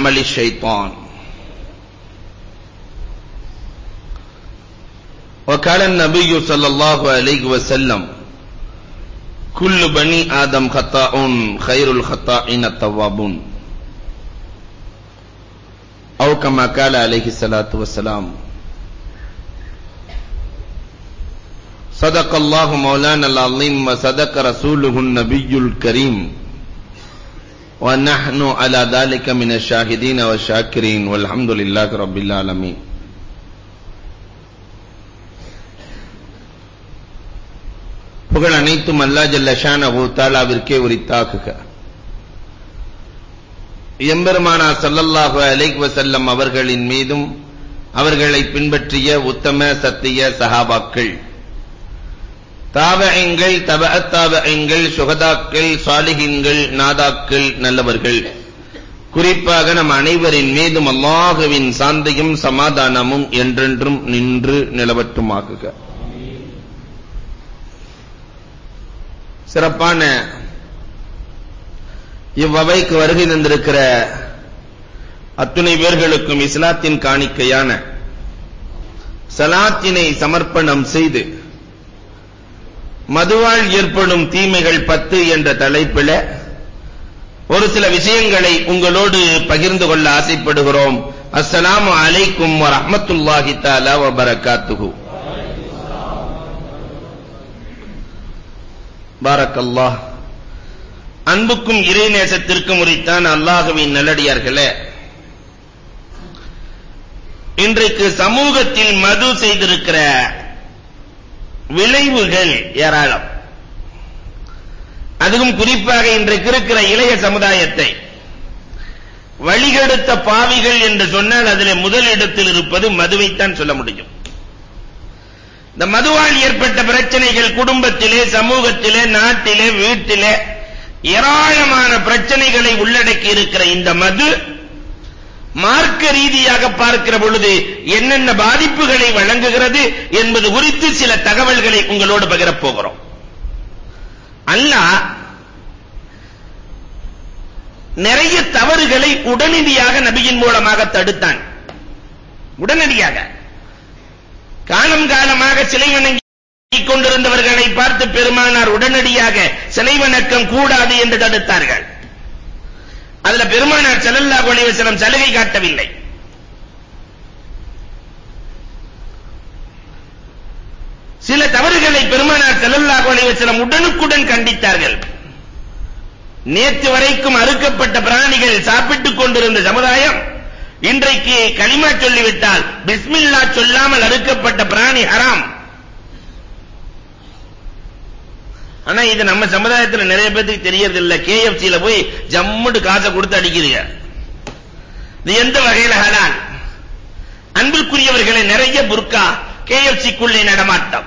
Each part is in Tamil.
عمل الشيطان وقال النبي صلى الله عليه وسلم كل بني آدم خطاء خير الخطائين التوابون أو كما قال عليه الصلاة والسلام صدق الله مولانا العظيم وصدق رسوله النبي الكريم ونحن على ذلك من الشاهدين والشاكرين والحمد لله رب العالمين புகழ் அனைத்தும் அல்லா ஜல்ல ஷானஹு தாலாவிற்கே உரித்தாக்குக எம்பெருமானா ஸல்லல்லாஹு அலைஹி வஸல்லம் அவர்களின் மீதும் அவர்களை பின்பற்றிய உத்தம சத்திய சஹாபாக்கள் தாபஎங்கள் தபஅத் தாபஎங்கள் சுகதாக்கள் சாலிஹின்கள் நாதாக்கள் நல்லவர்கள் குறிப்பாக நம் அனைவரின் மீதும் அல்லாஹுவின் சாந்தியும் சமாதானமும் என்றென்றும் நின்று நிலவட்டுமாகுக சிறப்பான இவ்வவைக்கு வருகை தந்திருக்கிற அத்துணை பேர்களுக்கும் இஸ்லாத்தின் காணிக்கையான சலாத்தினை சமர்ப்பணம் செய்து மதுவால் ஏற்படும் தீமைகள் பத்து என்ற தலைப்பில் ஒரு சில விஷயங்களை உங்களோடு பகிர்ந்து கொள்ள ஆசைப்படுகிறோம் அஸ்ஸலாமு அலைக்கும் வ ரஹ்மத்துல்லாஹி தஆலா வ பரக்காத்துஹு பாரக்கல்லாஹ் அன்புக்கும் இறைநேசத்திற்கும் உரித்தான் அல்லாஹுவின் நல்லடியார்களே இன்றைக்கு சமூகத்தில் மது செய்திருக்கிற விளைவுகள் ஏராளம் அதுவும் குறிப்பாக இன்றைக்கு இருக்கிற இளைய சமுதாயத்தை வழிகெடுத்த பாவிகள் என்று சொன்னால் அதிலே முதலிடத்தில் இருப்பது மதுவைத்தான் சொல்ல முடியும் இந்த மதுவால் ஏற்பட்ட பிரச்சனைகள் குடும்பத்திலே சமூகத்திலே நாட்டிலே வீட்டிலே ஏராளமான பிரச்சனைகளை உள்ளடக்கி இருக்கிற இந்த மது மார்க்க ரீதியாக பார்க்கிற பொழுது என்னென்ன பாதிப்புகளை வழங்குகிறது என்பது குறித்து சில தகவல்களை உங்களோடு பகிரப் போகிறோம் அல்லாஹ் நிறைய தவறுகளை உடனடியாக நபியின் மூலமாக தடுத்தான் உடனடியாக காலம் காலமாக சிலை வணங்கிக் கொண்டிருந்தவர்களை பார்த்து பெருமானார் உடனடியாக சிலை வணக்கம் கூடாது என்று தடுத்தார்கள் அதுல பெருமானார் ஸல்லல்லாஹு அலைஹி வஸல்லம் சலுகை காட்டவில்லை சில தவறுகளை பெருமானார் ஸல்லல்லாஹு அலைஹி வஸல்லம் உடனுக்குடன் கண்டித்தார்கள் நேற்று வரைக்கும் அறுக்கப்பட்ட பிராணிகள் சாப்பிட்டுக் கொண்டிருந்த சமுதாயம் இன்றைக்கு கலிமா சொல்லிவிட்டால் பிஸ்மில்லா சொல்லாமல் அறுக்கப்பட்ட பிராணி ஹராம் ஆனா இது நம்ம சமுதாயத்துல நிறைய பேருக்கு தெரியறது இல்ல கேஎஃப்சில போய் ஜம்முடு காசை கொடுத்து அடிக்குதுங்க இது எந்த வகையில ஹலால் அன்பிற்குரியவர்களை நிறைய புர்கா கேஎஃப்சிக்குள்ளே நடமாட்டம்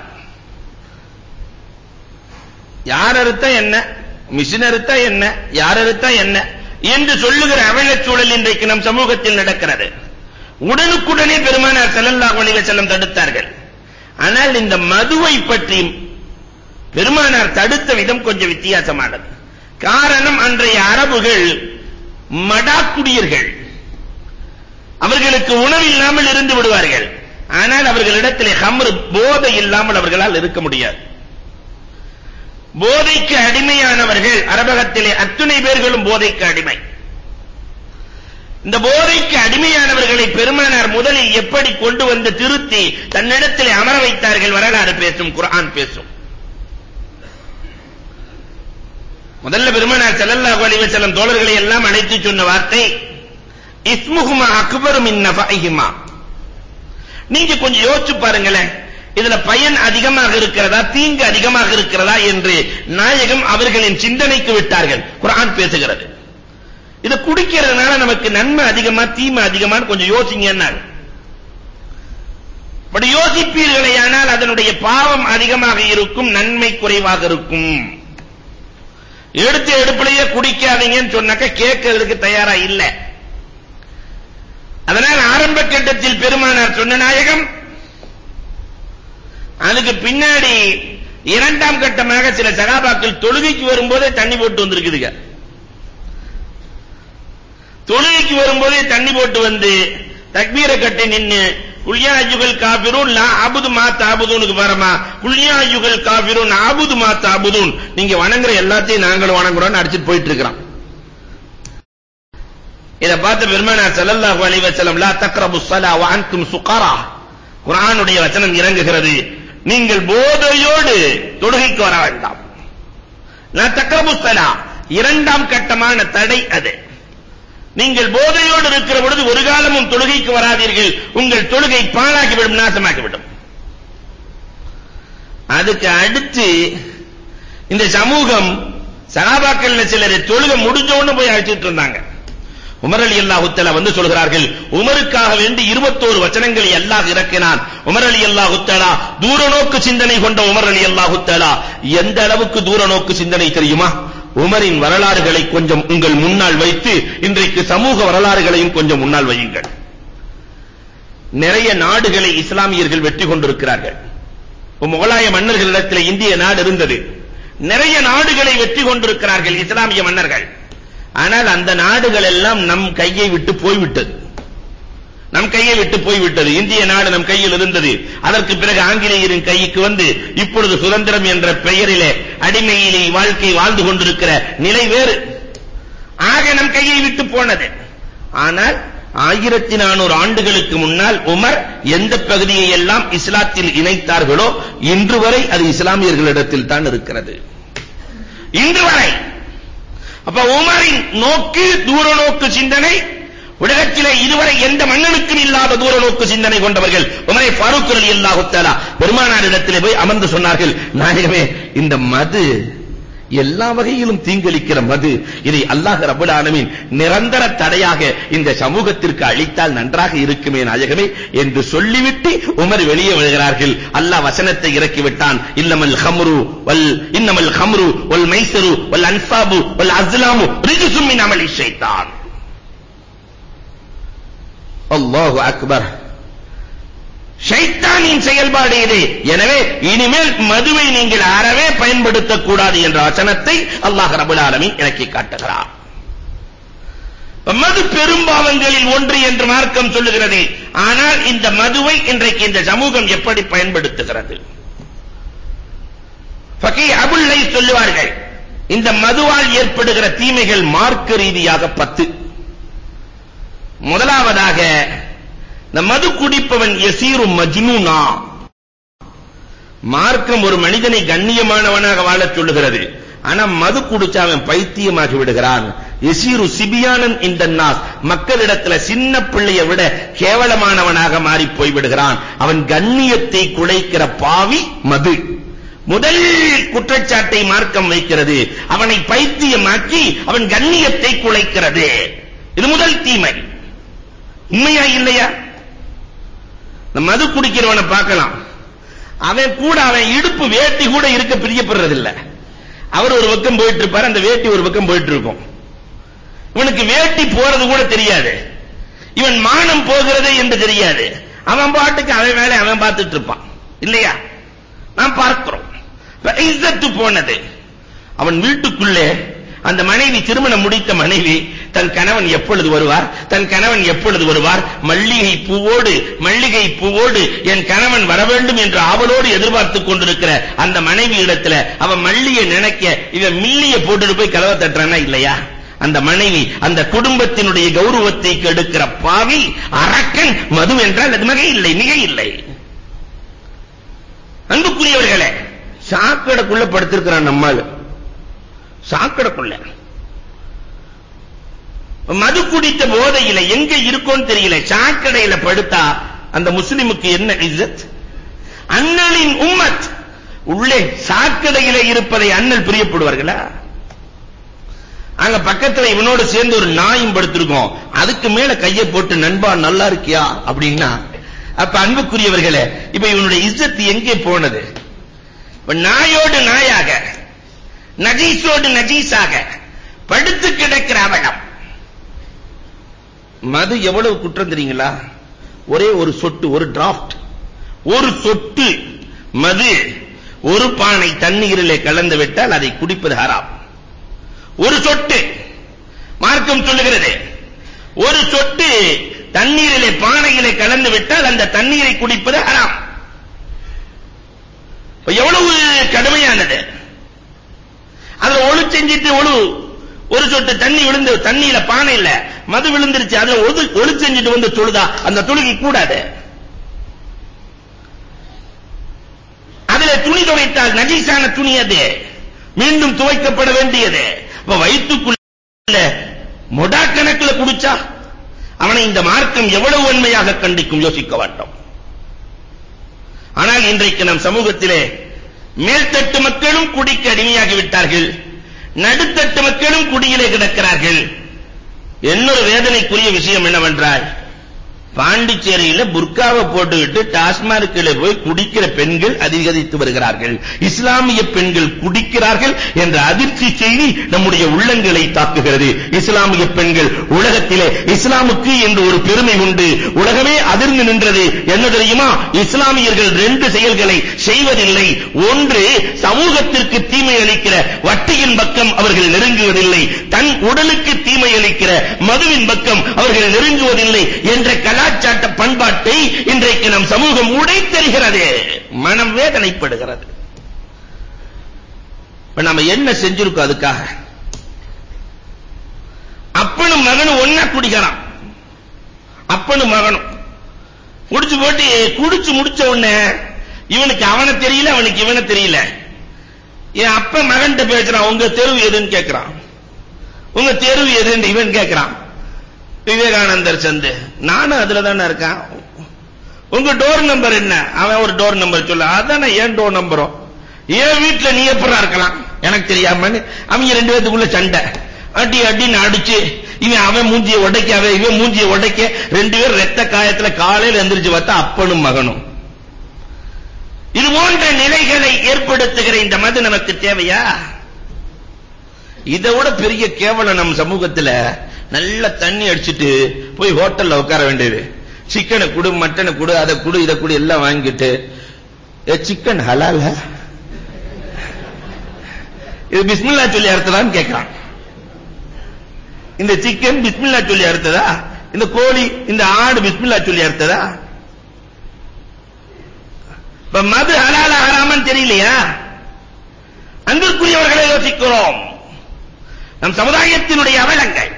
யார் அறுத்தா என்ன மிஷின் அறுத்தா என்ன யார் அறுத்தா என்ன என்று சொல்லுகிற அவலச் சூழல் இன்றைக்கு நம் சமூகத்தில் நடக்கிறது உடனுக்குடனே பெருமானார் ஸல்லல்லாஹு அலைஹி வஸல்லம் தடுத்தார்கள் ஆனால் இந்த மதுவை பற்றி பெருமானார் தடுத்த விதம் கொஞ்சம் வித்தியாசமானது காரணம் அன்றைய அரபுகள் மடாக்குடியர்கள் அவர்களுக்கு உணவு இல்லாமல் இருந்து விடுவார்கள் ஆனால் அவர்களிடத்திலே ஹம்ர் போதை இல்லாமல் அவர்களால் இருக்க முடியாது போதைக்கு அடிமையானவர்கள் அரபகத்திலே அத்துணை பேர்களும் போதைக்கு அடிமை இந்த போதைக்கு அடிமையானவர்களை பெருமானார் முதலில் எப்படி கொண்டு வந்து திருத்தி தன்னிடத்திலே அமர வைத்தார்கள் வரலாறு பேசும் குர்ஆன் பேசும் முதல்ல பெருமானார் ஸல்லல்லாஹு அலைஹி வஸல்லம் தோழர்களை எல்லாம் அழைத்து சொன்ன வார்த்தை இஸ்முஹுமா அக்பரு மின் நஃபைஹிமா நீங்க கொஞ்சம் யோசிச்சு பாருங்களேன் இதுல பயன் அதிகமாக இருக்கிறதா தீங்கு அதிகமாக இருக்கிறதா என்று நாயகம் அவர்களின் சிந்தனைக்கு விட்டார்கள் குர்ஆன் பேசுகிறது இத குடிக்கிறதுனால நமக்கு நன்மை அதிகமா தீமை அதிகமான்னு கொஞ்சம் யோசிங்கன்னாங்க அப்படி யோசிப்பீர்களேயானால் அதனுடைய பாவம் அதிகமாக இருக்கும் நன்மை குறைவாக இருக்கும் எடுத்த எடுப்பிலேயே குடிக்காதீங்கன்னு சொன்னாக்க கேட்கிறதுக்கு தயாரா இல்ல அதனால் ஆரம்ப கட்டத்தில் பெருமானார் சொன்ன நாயகம் அதுக்கு பின்னாடி இரண்டாம் கட்டமாக சில சகாபாக்கள் தொழுகைக்கு வரும்போதே தண்ணி போட்டு வந்திருக்குதுங்க தொழுகைக்கு வரும்போதே தண்ணி போட்டு வந்து தக்பீரை கட்டி நின்னு குல்யா அய்யுகல் காபிரூன் லா அபுது மா தாபுதூனுக்கு வரமா குல்யா அய்யுகல் காபிரூன் அபுது மா தாபுதூன் நீங்க வணங்குற எல்லாத்தையும் நாங்களும் வணங்குறோம்னு அடிச்சிட்டு போயிட்டு இருக்கிறோம் இத பார்த்து பெருமானார் ஸல்லல்லாஹு அலைஹி வஸல்லம் லா தக்ரபு ஸலா வ அன்தும் சுகரா குர்ஆனுடைய வசனம் இறங்குகிறது நீங்கள் போதையோடு தொழுகைக்கு வர வேண்டாம் லா தக்ரபு ஸலா இரண்டாம் கட்டமான தடை அது நீங்கள் போதையோடு இருக்கிற பொழுது ஒரு காலமும் தொழுகைக்கு வராதீர்கள் உங்கள் தொழுகை பாழாகிவிடும் நாசமாகிவிடும் அதுக்கு அடுத்து இந்த சமூகம் சகாபாக்கள்ல சிலர் தொழுகை முடிஞ்ச உடனே போய் அழைச்சிட்டு இருந்தாங்க உமர் அலி அல்லாஹு தஆலா வந்து சொல்கிறார்கள் உமருக்காக வேண்டி 21 வசனங்களை அல்லாஹ் இறக்கினான் உமர் அலி அல்லாஹு தஆலா தூரநோக்கு சிந்தனை கொண்ட உமர் அலி அல்லாஹு தஆலா எந்த அளவுக்கு தூரநோக்கு சிந்தனை தெரியுமா உமரின் வரலாறுகளை கொஞ்சம் உங்கள் முன்னால் வைத்து இன்றைக்கு சமூக வரலாறுகளையும் கொஞ்சம் முன்னால் வையுங்கள் நிறைய நாடுகளை இஸ்லாமியர்கள் வெற்றி கொண்டிருக்கிறார்கள் முகலாய மன்னர்களிடத்தில் இந்திய நாடு இருந்தது நிறைய நாடுகளை வெற்றி கொண்டிருக்கிறார்கள் இஸ்லாமிய மன்னர்கள் ஆனால் அந்த நாடுகள் எல்லாம் நம் கையை விட்டு போய்விட்டது நம் கையை விட்டு போய்விட்டது இந்திய நாடு நம் கையில் இருந்தது அதற்கு பிறகு ஆங்கிலேயரின் கைக்கு வந்து இப்பொழுது சுதந்திரம் என்ற பெயரிலே அடிமையிலே வாழ்க்கை வாழ்ந்து கொண்டிருக்கிற நிலை வேறு ஆக நம் கையை விட்டு போனது ஆனால் ஆயிரத்தி நானூறு ஆண்டுகளுக்கு முன்னால் உமர் எந்த பகுதியை எல்லாம் இஸ்லாத்தில் இணைத்தார்களோ இன்று வரை அது இஸ்லாமியர்களிடத்தில் தான் இருக்கிறது இன்று வரை அப்ப உமரின் நோக்கு தூர நோக்கு சிந்தனை உலகத்திலே இதுவரை எந்த மன்னனுக்கும் இல்லாத தூர நோக்கு சிந்தனை கொண்டவர்கள் உமரை ஃபாரூக் ரலியல்லாஹு தஆலா பெருமானாரிடத்திலே போய் அமர்ந்து சொன்னார்கள் நாயகமே இந்த மது எல்லா வகையிலும் தீங்களிக்கிற மது இதை அல்லாஹ் ரப்பல் ஆலமீன் நிரந்தர தடையாக இந்த சமூகத்திற்கு அளித்தால் நன்றாக இருக்குமே நாயகமே என்று சொல்லிவிட்டு உமர் வெளியே வருகிறார்கள் அல்லாஹ் வசனத்தை இறக்கி விட்டான் இல்லமல் ஹம்ரு வல் இன்னமல் ஹம்ரு வல் மைசரு வல் அன்சாபு வல் அஸ்லாமு ரிஜ்சும் மின் அமலி ஷைத்தான் அல்லாஹு அக்பர் ஷைத்தானின் செயல்பாடு இது எனவே இனிமேல் மதுவை நீங்கள் அறவே பயன்படுத்தக் கூடாது என்ற வசனத்தை அல்லாஹ் ரபுல் ஆலமீன் இறக்கி காட்டுகிறார் மது பெரும்பாவங்களில் ஒன்று என்று மார்க்கம் சொல்லுகிறது ஆனால் இந்த மதுவை இன்றைக்கு இந்த சமூகம் எப்படி பயன்படுத்துகிறது ஃபகீ அபுல்லை சொல்லுவார்கள் இந்த மதுவால் ஏற்படுகிற தீமைகள் மார்க்க ரீதியாக பத்து முதலாவதாக இந்த மது குடிப்பவன் யசீரு மஜ்னூனா மார்க்கம் ஒரு மனிதனை கண்ணியமானவனாக வாழச் சொல்லுகிறது ஆனா மது குடிச்சா அவன் பைத்தியமாகி விடுகிறான் யசீரு சிபியானன் இந்த நாஸ் மக்களிடத்துல சின்ன பிள்ளையை விட கேவலமானவனாக மாறி போய் விடுகிறான் அவன் கண்ணியத்தை குலைக்கிற பாவி மது முதல் குற்றச்சாட்டை மார்க்கம் வைக்கிறது அவனை பைத்தியமாக்கி அவன் கண்ணியத்தை குலைக்கிறது இது முதல் தீமை உண்மையா இல்லையா இந்த மது குடிக்கிறவனை பார்க்கலாம் அவன் கூட அவன் இடுப்பு வேட்டி கூட இருக்க பிரியப்படுறதில்ல அவர் ஒரு பக்கம் போயிட்டு இருப்பார் அந்த வேட்டி ஒரு பக்கம் போயிட்டு இருக்கும் இவனுக்கு வேட்டி போறது கூட தெரியாது இவன் மானம் போகிறது என்று தெரியாது அவன் பாட்டுக்கு அவன் வேலை அவன் பார்த்துட்டு இருப்பான் இல்லையா நாம் பார்க்கிறோம் இஸ்ஸத்து போனது அவன் வீட்டுக்குள்ளே அந்த மனைவி திருமணம் முடித்த மனைவி தன் கணவன் எப்பொழுது வருவார் தன் கணவன் எப்பொழுது வருவார் மல்லிகை பூவோடு மல்லிகை பூவோடு என் கணவன் வர வேண்டும் என்று ஆவலோடு எதிர்பார்த்துக் கொண்டிருக்கிற அந்த மனைவி இடத்துல அவன் மல்லியை நினைக்க இவன் மில்லிய போட்டுட்டு போய் கதவை தட்டுறானா இல்லையா அந்த மனைவி அந்த குடும்பத்தினுடைய கௌரவத்தை கெடுக்கிற பாவி அரக்கன் மது என்றால் அது மிக இல்லை மிக இல்லை அன்புக்குரியவர்களே சாக்கடைக்குள்ள படுத்திருக்கிறான் நம்மால் சாக்கடைக்குள்ள மது குடித்த போதையில எங்க இருக்கோன்னு தெரியல சாக்கடையில படுத்தா அந்த முஸ்லிமுக்கு என்ன இஸ்ஸத் அண்ணலின் உம்மத் உள்ளே சாக்கடையில இருப்பதை அண்ணல் பிரியப்படுவார்களா அங்க பக்கத்துல இவனோடு சேர்ந்து ஒரு நாயும் படுத்திருக்கோம் அதுக்கு மேல கையை போட்டு நண்பா நல்லா இருக்கியா அப்படின்னா அப்ப அன்புக்குரியவர்களே இப்ப இவனுடைய இஸ்ஸத் எங்கே போனது இப்ப நாயோடு நாயாக நஜீஸோடு நஜீஸாக படுத்து கிடக்கிற அவலம் மது எவ்வளவு குற்றம் தெரியுங்களா ஒரே ஒரு சொட்டு ஒரு டிராஃப்ட் ஒரு சொட்டு மது ஒரு பானை தண்ணீரிலே கலந்து விட்டால் அதை குடிப்பது ஹராம் ஒரு சொட்டு மார்க்கம் சொல்லுகிறது ஒரு சொட்டு தண்ணீரிலே பானையிலே கலந்து விட்டால் அந்த தண்ணீரை குடிப்பது ஹராம் இப்ப எவ்வளவு கடுமையானது அதுல ஒழு செஞ்சிட்டு ஒழு ஒரு சொட்டு தண்ணி விழுந்து தண்ணியில பானை இல்ல மது விழுந்துருச்சு அதுல ஒழு ஒழு செஞ்சிட்டு வந்து தொழுதா அந்த தொழுகை கூடாது அதுல துணி துவைத்தால் நஜீஸான துணி அது மீண்டும் துவைக்கப்பட வேண்டியது இப்ப வயிற்றுக்குள்ள மொடா கணக்குல குடிச்சா அவனை இந்த மார்க்கம் எவ்வளவு உண்மையாக கண்டிக்கும் யோசிக்க வேண்டும் ஆனால் இன்றைக்கு நம் சமூகத்திலே மேல்தட்டு மக்களும் குடிக்கு அடிமையாகி விட்டார்கள் நடுத்தட்டு மக்களும் குடியிலே கிடக்கிறார்கள் இன்னொரு வேதனைக்குரிய விஷயம் என்னவென்றால் பாண்டிச்சேரியில புர்காவை போட்டுவிட்டு டாஸ்மார்க்கில் போய் குடிக்கிற பெண்கள் அதிகரித்து வருகிறார்கள் இஸ்லாமிய பெண்கள் குடிக்கிறார்கள் என்ற அதிர்ச்சி செய்தி நம்முடைய உள்ளங்களை தாக்குகிறது இஸ்லாமிய பெண்கள் உலகத்திலே இஸ்லாமுக்கு என்று ஒரு பெருமை உண்டு உலகமே அதிர்ந்து நின்றது என்ன தெரியுமா இஸ்லாமியர்கள் ரெண்டு செயல்களை செய்வதில்லை ஒன்று சமூகத்திற்கு தீமை அளிக்கிற வட்டியின் பக்கம் அவர்கள் நெருங்குவதில்லை தன் உடலுக்கு தீமை அளிக்கிற மதுவின் பக்கம் அவர்கள் நெருங்குவதில்லை என்ற கலாச்சார பண்பாட்டை இன்றைக்கு நம் சமூகம் உடைத்தெறிகிறது மனம் வேதனைப்படுகிறது இப்ப நம்ம என்ன செஞ்சிருக்கோம் அதுக்காக அப்பனும் மகனும் ஒன்னா குடிக்கிறான் அப்பனும் மகனும் குடிச்சு போட்டு குடிச்சு முடிச்ச உடனே இவனுக்கு அவனை தெரியல அவனுக்கு இவனை தெரியல என் அப்ப மகன்கிட்ட பேசுறான் உங்க தெருவு எதுன்னு கேக்குறான் உங்க தெருவு எதுன்னு இவன் கேக்குறான் விவேகானந்தர் சந்து நானும் அதுல தானே இருக்கேன் உங்க டோர் நம்பர் என்ன அவன் ஒரு டோர் நம்பர் சொல்ல அதானே ஏன் டோர் நம்பரும் ஏன் வீட்டுல நீ எப்படா இருக்கலாம் எனக்கு தெரியாமன்னு அவங்க ரெண்டு பேத்துக்குள்ள சண்டை அடி அடின்னு அடிச்சு இவன் அவன் மூஞ்சிய உடைக்க அவன் இவன் மூஞ்சிய உடைக்க ரெண்டு பேரும் ரத்த காயத்துல காலையில எந்திரிச்சு பார்த்தா அப்பனும் மகனும் இது போன்ற நிலைகளை ஏற்படுத்துகிற இந்த மது நமக்கு தேவையா இதை விட பெரிய கேவலம் நம் சமூகத்துல நல்ல தண்ணி அடிச்சிட்டு போய் ஹோட்டல்ல உட்கார வேண்டியது சிக்கனை குடு மட்டனை குடு அதை குடு இதை குடு எல்லாம் வாங்கிட்டு ஏ சிக்கன் ஹலால இது பிஸ்மில்லா சொல்லி அறுத்ததான்னு கேட்கிறான் இந்த சிக்கன் பிஸ்மில்லா சொல்லி அறுத்ததா இந்த கோழி இந்த ஆடு பிஸ்மில்லா சொல்லி அறுத்ததா இப்ப மது ஹலால ஹராமன்னு தெரியலையா அன்பிற்குரியவர்களை யோசிக்கிறோம் நம் சமுதாயத்தினுடைய அவலங்கள்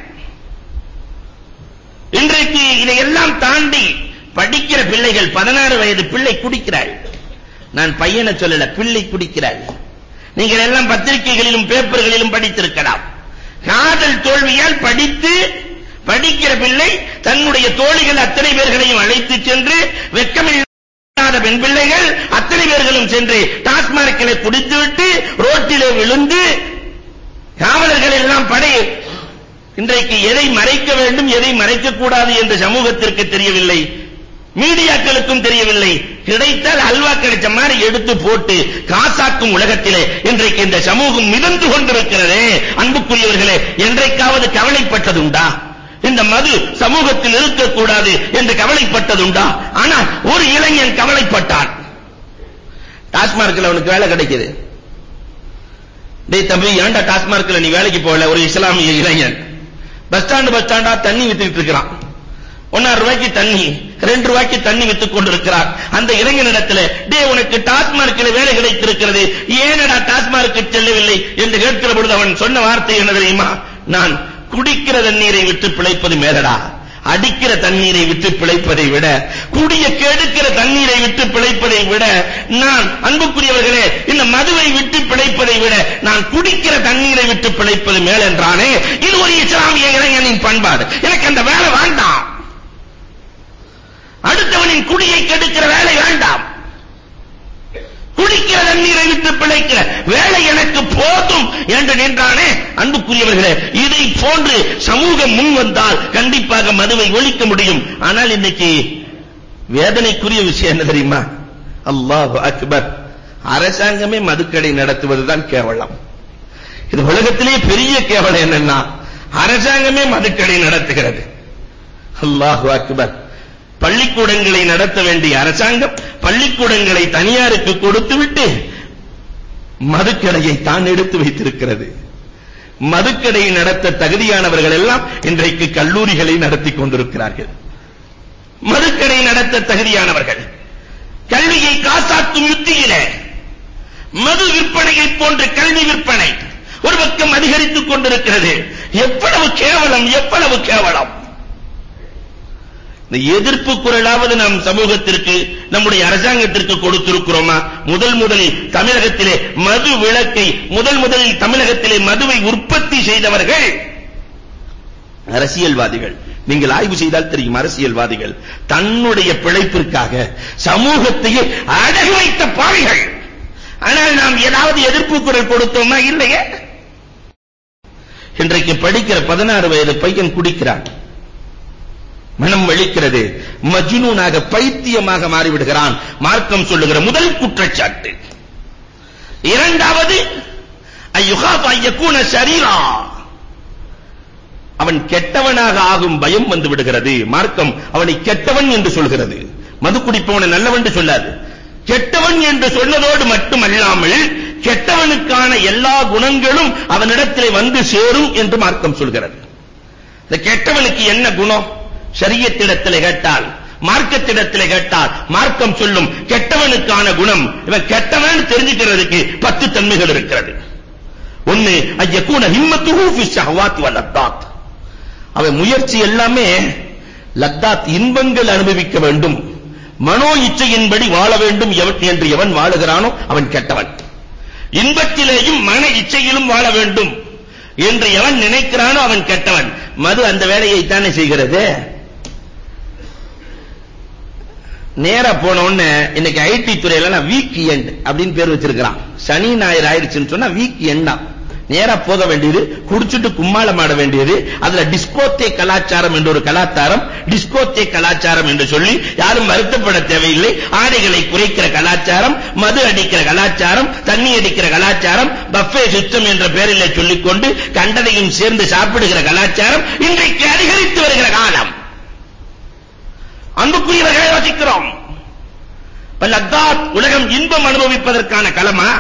இன்றைக்கு இதையெல்லாம் தாண்டி படிக்கிற பிள்ளைகள் பதினாறு வயது பிள்ளை குடிக்கிறாள் நான் பையனை சொல்லல பிள்ளை குடிக்கிறாள் நீங்கள் எல்லாம் பத்திரிகைகளிலும் பேப்பர்களிலும் படித்திருக்கலாம் காதல் தோல்வியால் படித்து படிக்கிற பிள்ளை தன்னுடைய தோழிகள் அத்தனை பேர்களையும் அழைத்து சென்று வெட்கமில்லாத பெண் பிள்ளைகள் அத்தனை பேர்களும் சென்று டாஸ்மார்க்கிலே குடித்துவிட்டு ரோட்டிலே விழுந்து காவலர்கள் எல்லாம் படை இன்றைக்கு எதை மறைக்க வேண்டும் எதை மறைக்க கூடாது என்று சமூகத்திற்கு தெரியவில்லை மீடியாக்களுக்கும் தெரியவில்லை கிடைத்தால் அல்வா கிடைச்ச மாதிரி எடுத்து போட்டு காசாக்கும் உலகத்திலே இன்றைக்கு இந்த சமூகம் மிதந்து கொண்டிருக்கிறதே அன்புக்குரியவர்களே என்றைக்காவது கவலைப்பட்டதுண்டா இந்த மது சமூகத்தில் இருக்கக்கூடாது என்று கவலைப்பட்டதுண்டா ஆனால் ஒரு இளைஞன் கவலைப்பட்டான் டாஸ்மார்க்கில் அவனுக்கு வேலை கிடைக்குது டேய் தம்பி ஏன்டா டாஸ்மார்க்ல நீ வேலைக்கு போகல ஒரு இஸ்லாமிய இளைஞன் பஸ் ஸ்டாண்ட் பஸ் ஸ்டாண்டா தண்ணி வித்துட்டு இருக்கிறான் ஒன்னாறு ரூபாய்க்கு தண்ணி ரெண்டு ரூபாய்க்கு தண்ணி வித்துக் கொண்டிருக்கிறார் அந்த இளைஞனிடத்தில் டே உனக்கு டாஸ்மார்க்கில் வேலை கிடைத்திருக்கிறது ஏனடா டாஸ்மார்க்கு செல்லவில்லை என்று கேட்கிற பொழுது அவன் சொன்ன வார்த்தை என்ன தெரியுமா நான் குடிக்கிற தண்ணீரை விட்டு பிழைப்பது மேலடா அடிக்கிற தண்ணீரை விட்டு பிழைப்பதை விட குடிய கெடுக்கிற தண்ணீரை விட்டு பிழைப்பதை விட நான் அன்புக்குரியவர்களே இந்த மதுவை விட்டு பிழைப்பதை விட நான் குடிக்கிற தண்ணீரை விட்டு பிழைப்பது மேல் என்றானே இது ஒரு இஸ்லாமிய இளைஞனின் பண்பாடு எனக்கு அந்த வேலை வேண்டாம் அடுத்தவனின் குடியை கெடுக்கிற வேலை வேண்டாம் குடிக்கிற தண்ணீரை விட்டு பிழைக்கிற வேலை எனக்கு போதும் என்று நின்றானே அன்புக்குரியவர்களே இதை போன்று சமூகம் முன் வந்தால் கண்டிப்பாக மதுவை ஒழிக்க முடியும் ஆனால் இன்னைக்கு வேதனைக்குரிய விஷயம் என்ன தெரியுமா அல்லாஹ் அக்பர் அரசாங்கமே மதுக்கடை நடத்துவதுதான் கேவலம் இது உலகத்திலே பெரிய கேவலம் என்னன்னா அரசாங்கமே மதுக்கடை நடத்துகிறது அல்லாஹ் அக்பர் பள்ளிக்கூடங்களை நடத்த வேண்டிய அரசாங்கம் பள்ளிக்கூடங்களை தனியாருக்கு கொடுத்துவிட்டு மதுக்கடையை தான் எடுத்து வைத்திருக்கிறது மதுக்கடை நடத்த தகுதியானவர்கள் எல்லாம் இன்றைக்கு கல்லூரிகளை நடத்தி கொண்டிருக்கிறார்கள் மதுக்கடை நடத்த தகுதியானவர்கள் கல்வியை காசாக்கும் யுத்தியிலே மது விற்பனையை போன்ற கல்வி விற்பனை ஒரு பக்கம் அதிகரித்துக் கொண்டிருக்கிறது எவ்வளவு கேவலம் எவ்வளவு கேவலம் இந்த எதிர்ப்பு குரலாவது நாம் சமூகத்திற்கு நம்முடைய அரசாங்கத்திற்கு கொடுத்திருக்கிறோமா முதல் முதலில் தமிழகத்திலே மது விளக்கை முதல் முதலில் தமிழகத்திலே மதுவை உற்பத்தி செய்தவர்கள் அரசியல்வாதிகள் நீங்கள் ஆய்வு செய்தால் தெரியும் அரசியல்வாதிகள் தன்னுடைய பிழைப்பிற்காக சமூகத்தையே அடகு வைத்த பாவிகள் ஆனால் நாம் ஏதாவது எதிர்ப்பு குரல் கொடுத்தோமா இல்லையே இன்றைக்கு படிக்கிற பதினாறு வயது பையன் குடிக்கிறான் மனம் வலிக்கிறது மஜ்னூனாக பைத்தியமாக மாறிவிடுகிறான் மார்க்கம் சொல்லுகிற முதல் குற்றச்சாட்டு இரண்டாவது ஐயுகாப் ஐயக்கூன ஷரீரா அவன் கெட்டவனாக ஆகும் பயம் வந்து விடுகிறது மார்க்கம் அவனை கெட்டவன் என்று சொல்கிறது மது குடிப்பவனை நல்லவன் என்று சொல்லாது கெட்டவன் என்று சொன்னதோடு மட்டுமல்லாமல் கெட்டவனுக்கான எல்லா குணங்களும் அவனிடத்திலே வந்து சேரும் என்று மார்க்கம் சொல்கிறது இந்த கெட்டவனுக்கு என்ன குணம் ஷரியத்திடத்திலே கேட்டால் மார்க்கத்திடத்திலே கேட்டால் மார்க்கம் சொல்லும் கெட்டவனுக்கான குணம் இவன் கெட்டவன் தெரிஞ்சுக்கிறதுக்கு பத்து தன்மைகள் இருக்கிறது ஒன்னு ஐயக்கூன ஹிம்மத்துஹு ஃபி ஷஹவாத் வ லத்தாத் அவன் முயற்சி எல்லாமே லத்தாத் இன்பங்கள் அனுபவிக்க வேண்டும் மனோ இச்சையின்படி வாழ வேண்டும் எவன் என்று எவன் வாழுகிறானோ அவன் கெட்டவன் இன்பத்திலேயும் மன இச்சையிலும் வாழ வேண்டும் என்று எவன் நினைக்கிறானோ அவன் கெட்டவன் மது அந்த வேலையை தானே செய்கிறது நேரா போன உடனே இன்னைக்கு ஐடி துறையில நான் வீக் எண்ட் அப்படின்னு பேர் வச்சிருக்கான் சனி ஞாயிறு ஆயிடுச்சுன்னு சொன்னா வீக் எண்டா நேரா போக வேண்டியது குடிச்சிட்டு கும்மாளம் ஆட வேண்டியது அதுல டிஸ்கோத்தே கலாச்சாரம் என்ற ஒரு கலாச்சாரம் டிஸ்கோத்தே கலாச்சாரம் என்று சொல்லி யாரும் வருத்தப்பட தேவையில்லை ஆடைகளை குறைக்கிற கலாச்சாரம் மது அடிக்கிற கலாச்சாரம் தண்ணி அடிக்கிற கலாச்சாரம் பஃபே சிஸ்டம் என்ற பெயரில் சொல்லிக்கொண்டு கண்டதையும் சேர்ந்து சாப்பிடுகிற கலாச்சாரம் இன்றைக்கு அதிகரித்து வருகிற காலம் அன்புக்குரியவர்களை யோசிக்கிறோம் லத்தாத் உலகம் இன்பம் அனுபவிப்பதற்கான களமா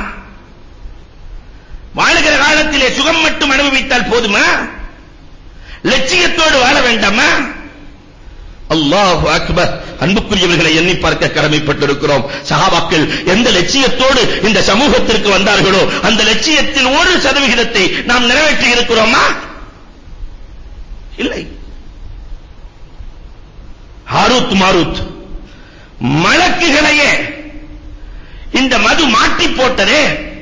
வாழுகிற காலத்திலே சுகம் மட்டும் அனுபவித்தால் போதுமா லட்சியத்தோடு வாழ வேண்டாமா அல்லாஹ் அக்பர் அன்புக்குரியவர்களை எண்ணி பார்க்க கடமைப்பட்டிருக்கிறோம் சஹாபாக்கள் எந்த லட்சியத்தோடு இந்த சமூகத்திற்கு வந்தார்களோ அந்த லட்சியத்தில் ஒரு சதவிகிதத்தை நாம் நிறைவேற்றி இருக்கிறோமா இல்லை ஹாரூத் மாரூத் மலக்குகளையே இந்த மது மாட்டி போட்டதே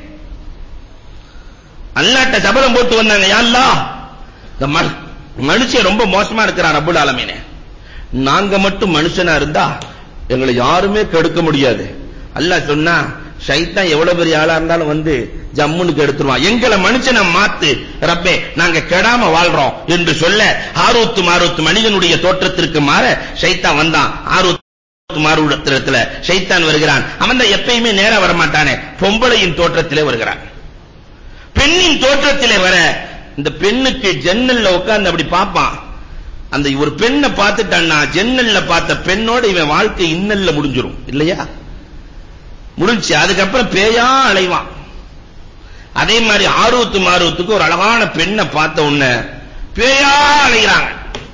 அல்லாட்ட சபலம் போட்டு வந்தாங்க யா அல்லாஹ் இந்த மனுஷன் ரொம்ப மோசமா இருக்கிறான் ரப்புல் ஆலமீனே நாங்க மட்டும் மனுஷனா இருந்தா எங்களை யாருமே கெடுக்க முடியாது அல்லாஹ் சொன்னா ஷைத்தான் எவ்வளவு பெரிய ஆளா இருந்தாலும் வந்து ஜம்முன்னு கெடுத்துருவான் எங்களை மனுஷனை மாத்து ரப்பே நாங்க கெடாம வாழ்றோம் என்று சொல்ல ஆரூத்து மாரூத்து மனிதனுடைய தோற்றத்திற்கு மாற ஷைத்தான் வந்தான் ஆரூத்து மாரூடத்தில ஷைத்தான் வருகிறான் அவன் தான் எப்பயுமே நேரா வர மாட்டானே பொம்பளையின் தோற்றத்திலே வருகிறான் பெண்ணின் தோற்றத்திலே வர இந்த பெண்ணுக்கு ஜன்னல்ல உட்கார்ந்து அப்படி பாப்பான் அந்த ஒரு பெண்ணை பார்த்துட்டான்னா ஜன்னல்ல பார்த்த பெண்ணோட இவன் வாழ்க்கை இன்னல்ல முடிஞ்சிரும் இல்லையா முடிஞ்சு அதுக்கப்புறம் பேயா அலைவான் அதே மாதிரி ஆர்வத்து மாறுவத்துக்கு ஒரு அழகான பெண்ணை பார்த்த உடனே பேயா அலைகிறாங்க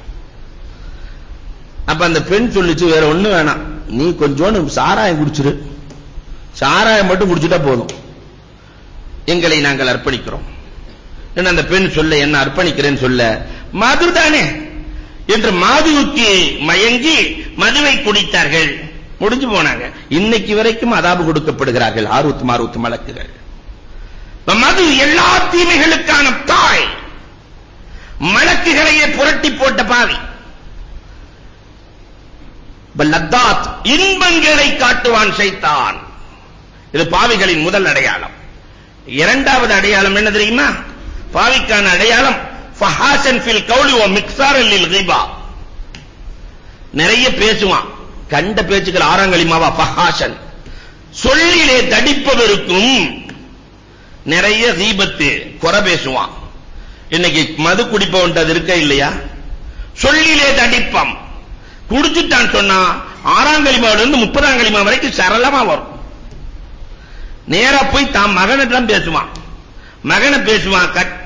அப்ப அந்த பெண் சொல்லிச்சு வேற ஒண்ணு வேணாம் நீ கொஞ்சோண்டு சாராயம் குடிச்சிரு சாராயம் மட்டும் குடிச்சிட்டா போதும் எங்களை நாங்கள் அர்ப்பணிக்கிறோம் என்று அந்த பெண் சொல்ல என்ன அர்ப்பணிக்கிறேன்னு சொல்ல மது தானே என்று மாதுவுக்கு மயங்கி மதுவை குடித்தார்கள் முடிஞ்சு போனாங்க இன்னைக்கு வரைக்கும் அதாபு கொடுக்கப்படுகிறார்கள் ஆர்வத்து மாறுவத்து மலக்குகள் மது எல்லா தீமைகளுக்கான தாய் மலக்குகளையே புரட்டி போட்ட பாவி லத்தாத் இன்பங்களை காட்டுவான் சைத்தான் இது பாவிகளின் முதல் அடையாளம் இரண்டாவது அடையாளம் என்ன தெரியுமா பாவிக்கான அடையாளம் ஃபஹாசன் ஃபில் கௌலி வ மிக்ஸாரன் லில் கிபா நிறைய பேசுவான் கண்ட பேச்சுக்கள் ஆறாங்களிமாவா ஃபஹாசன் சொல்லிலே தடிப்பவருக்கும் நிறைய தீபத்து குறை பேசுவான் இன்னைக்கு மது குடிப்பவன் அது இருக்க இல்லையா சொல்லிலே தடிப்பம் குடிச்சுட்டான் சொன்னா ஆறாங்களிமாவில இருந்து முப்பதாங்களிமா வரைக்கும் சரளமா வரும் நேரா போய் தான் மகனிடம் பேசுவான் மகனை பேசுவான்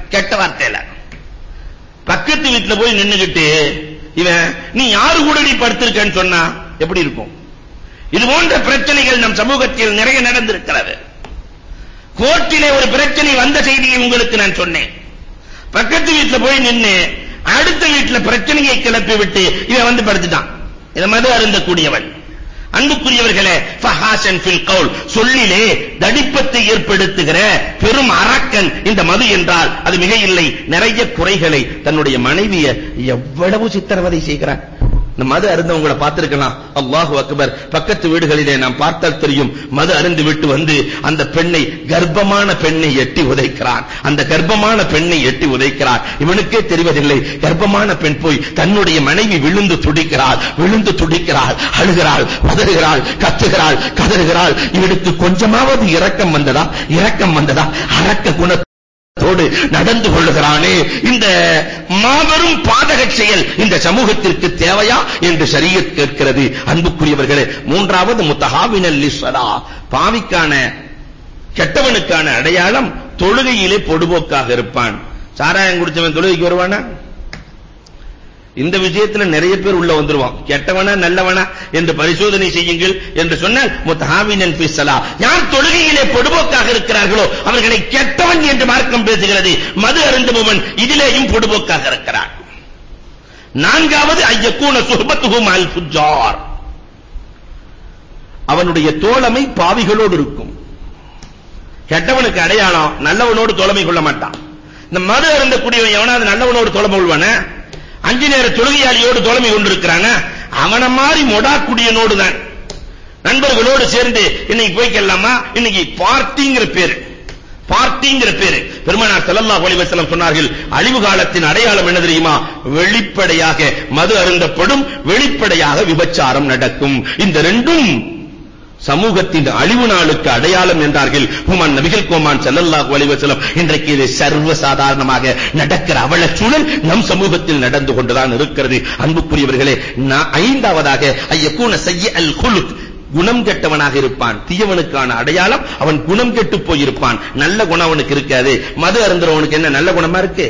கெட்ட வார்த்தையில பக்கத்து வீட்டுல போய் நின்னுகிட்டு இவன் நீ யாரு கூட நீ படுத்திருக்கன்னு சொன்னா எப்படி இருக்கும் இது போன்ற பிரச்சனைகள் நம் சமூகத்தில் நிறைய நடந்திருக்கிறது கோர்ட்டிலே ஒரு பிரச்சனை வந்த செய்தியை உங்களுக்கு நான் சொன்னேன் பக்கத்து வீட்டுல போய் நின்னு அடுத்த வீட்டுல பிரச்சனையை கிளப்பி விட்டு இவன் வந்து படுத்துட்டான் இத மது அருந்தக்கூடியவன் அன்புக்குரியவர்களே ஃபஹாசன் ஃபில் கவுல் சொல்லிலே தடிப்பத்தை ஏற்படுத்துகிற பெரும் அரக்கன் இந்த மது என்றால் அது மிக இல்லை நிறைய குறைகளை தன்னுடைய மனைவியை எவ்வளவு சித்திரவதை செய்கிறான் இந்த மது அருந்தவங்களை பார்த்திருக்கலாம் அல்லாஹு அக்பர் பக்கத்து வீடுகளிலே நாம் பார்த்தால் தெரியும் மது அருந்து விட்டு வந்து அந்த பெண்ணை கர்ப்பமான பெண்ணை எட்டி உதைக்கிறான் அந்த கர்ப்பமான பெண்ணை எட்டி உதைக்கிறான் இவனுக்கே தெரிவதில்லை கர்ப்பமான பெண் போய் தன்னுடைய மனைவி விழுந்து துடிக்கிறாள் விழுந்து துடிக்கிறாள் அழுகிறாள் பதறுகிறாள் கத்துகிறாள் கதறுகிறாள் இவனுக்கு கொஞ்சமாவது இரக்கம் வந்ததா இரக்கம் வந்ததா அரக்க குண தோடு நடந்து கொள்ளுகிறானே இந்த மாபெரும் பாதக செயல் இந்த சமூகத்திற்கு தேவையா என்று ஷரியத் கேட்கிறது அன்புக்குரியவர்களே மூன்றாவது முத்தஹாவினல் லிஸ்ஸலா பாவிக்கான கெட்டவனுக்கான அடையாளம் தொழுகையிலே பொடுபோக்காக இருப்பான் சாராயம் குடிச்சவன் தொழுகைக்கு வருவானா இந்த விஷயத்துல நிறைய பேர் உள்ள வந்துருவான் கெட்டவனா நல்லவனா என்று பரிசோதனை செய்யுங்கள் என்று சொன்னால் முத்தஹாவினன் ஃபிஸ்ஸலா யார் தொழுகையிலே பொடுபோக்காக இருக்கிறார்களோ அவர்களை கெட்டவன் என்று மார்க்கம் பேசுகிறது மது அருந்துபவன் இதிலேயும் பொடுபோக்காக இருக்கிறான் நான்காவது ஐயக்கூன சுஹபத்துஹும் அல் ஃபுஜார் அவனுடைய தோழமை பாவிகளோடு இருக்கும் கெட்டவனுக்கு அடையாளம் நல்லவனோடு தோழமை கொள்ள மாட்டான் இந்த மது அருந்தக்கூடியவன் எவனாவது நல்லவனோடு தோழமை கொள்வானா அஞ்சு நேர தொழுகையாளியோடு தோழமை கொண்டிருக்கிறானா அவன மாதிரி மொடா குடியனோடு தான் நண்பர்களோடு சேர்ந்து இன்னைக்கு போய்க்கலாமா இன்னைக்கு பார்ட்டிங்கிற பேரு பார்ட்டிங்கிற பேரு பெருமானார் ஸல்லல்லாஹு அலைஹி வஸல்லம் சொன்னார்கள் அழிவு காலத்தின் அடையாளம் என்ன தெரியுமா வெளிப்படையாக மது அருந்தப்படும் வெளிப்படையாக விபச்சாரம் நடக்கும் இந்த ரெண்டும் சமூகத்தின் அழிவு நாளுக்கு அடையாளம் என்றார்கள் ஹுமான் நபிகள் கோமான் ஸல்லல்லாஹு அலைஹி வஸல்லம் இன்றைக்கு இது சர்வ சாதாரணமாக நடக்கிற அவல சூழல் நம் சமூகத்தில் நடந்து கொண்டுதான் இருக்கிறது அன்புக்குரியவர்களே நா- ஐந்தாவதாக ஐயக்கூன செய்ய அல் குலுக் குணம் கெட்டவனாக இருப்பான் தீயவனுக்கான அடையாளம் அவன் குணம் கெட்டு போயிருப்பான் நல்ல குணம் அவனுக்கு இருக்காது மது அருந்துறவனுக்கு என்ன நல்ல குணமா இருக்கு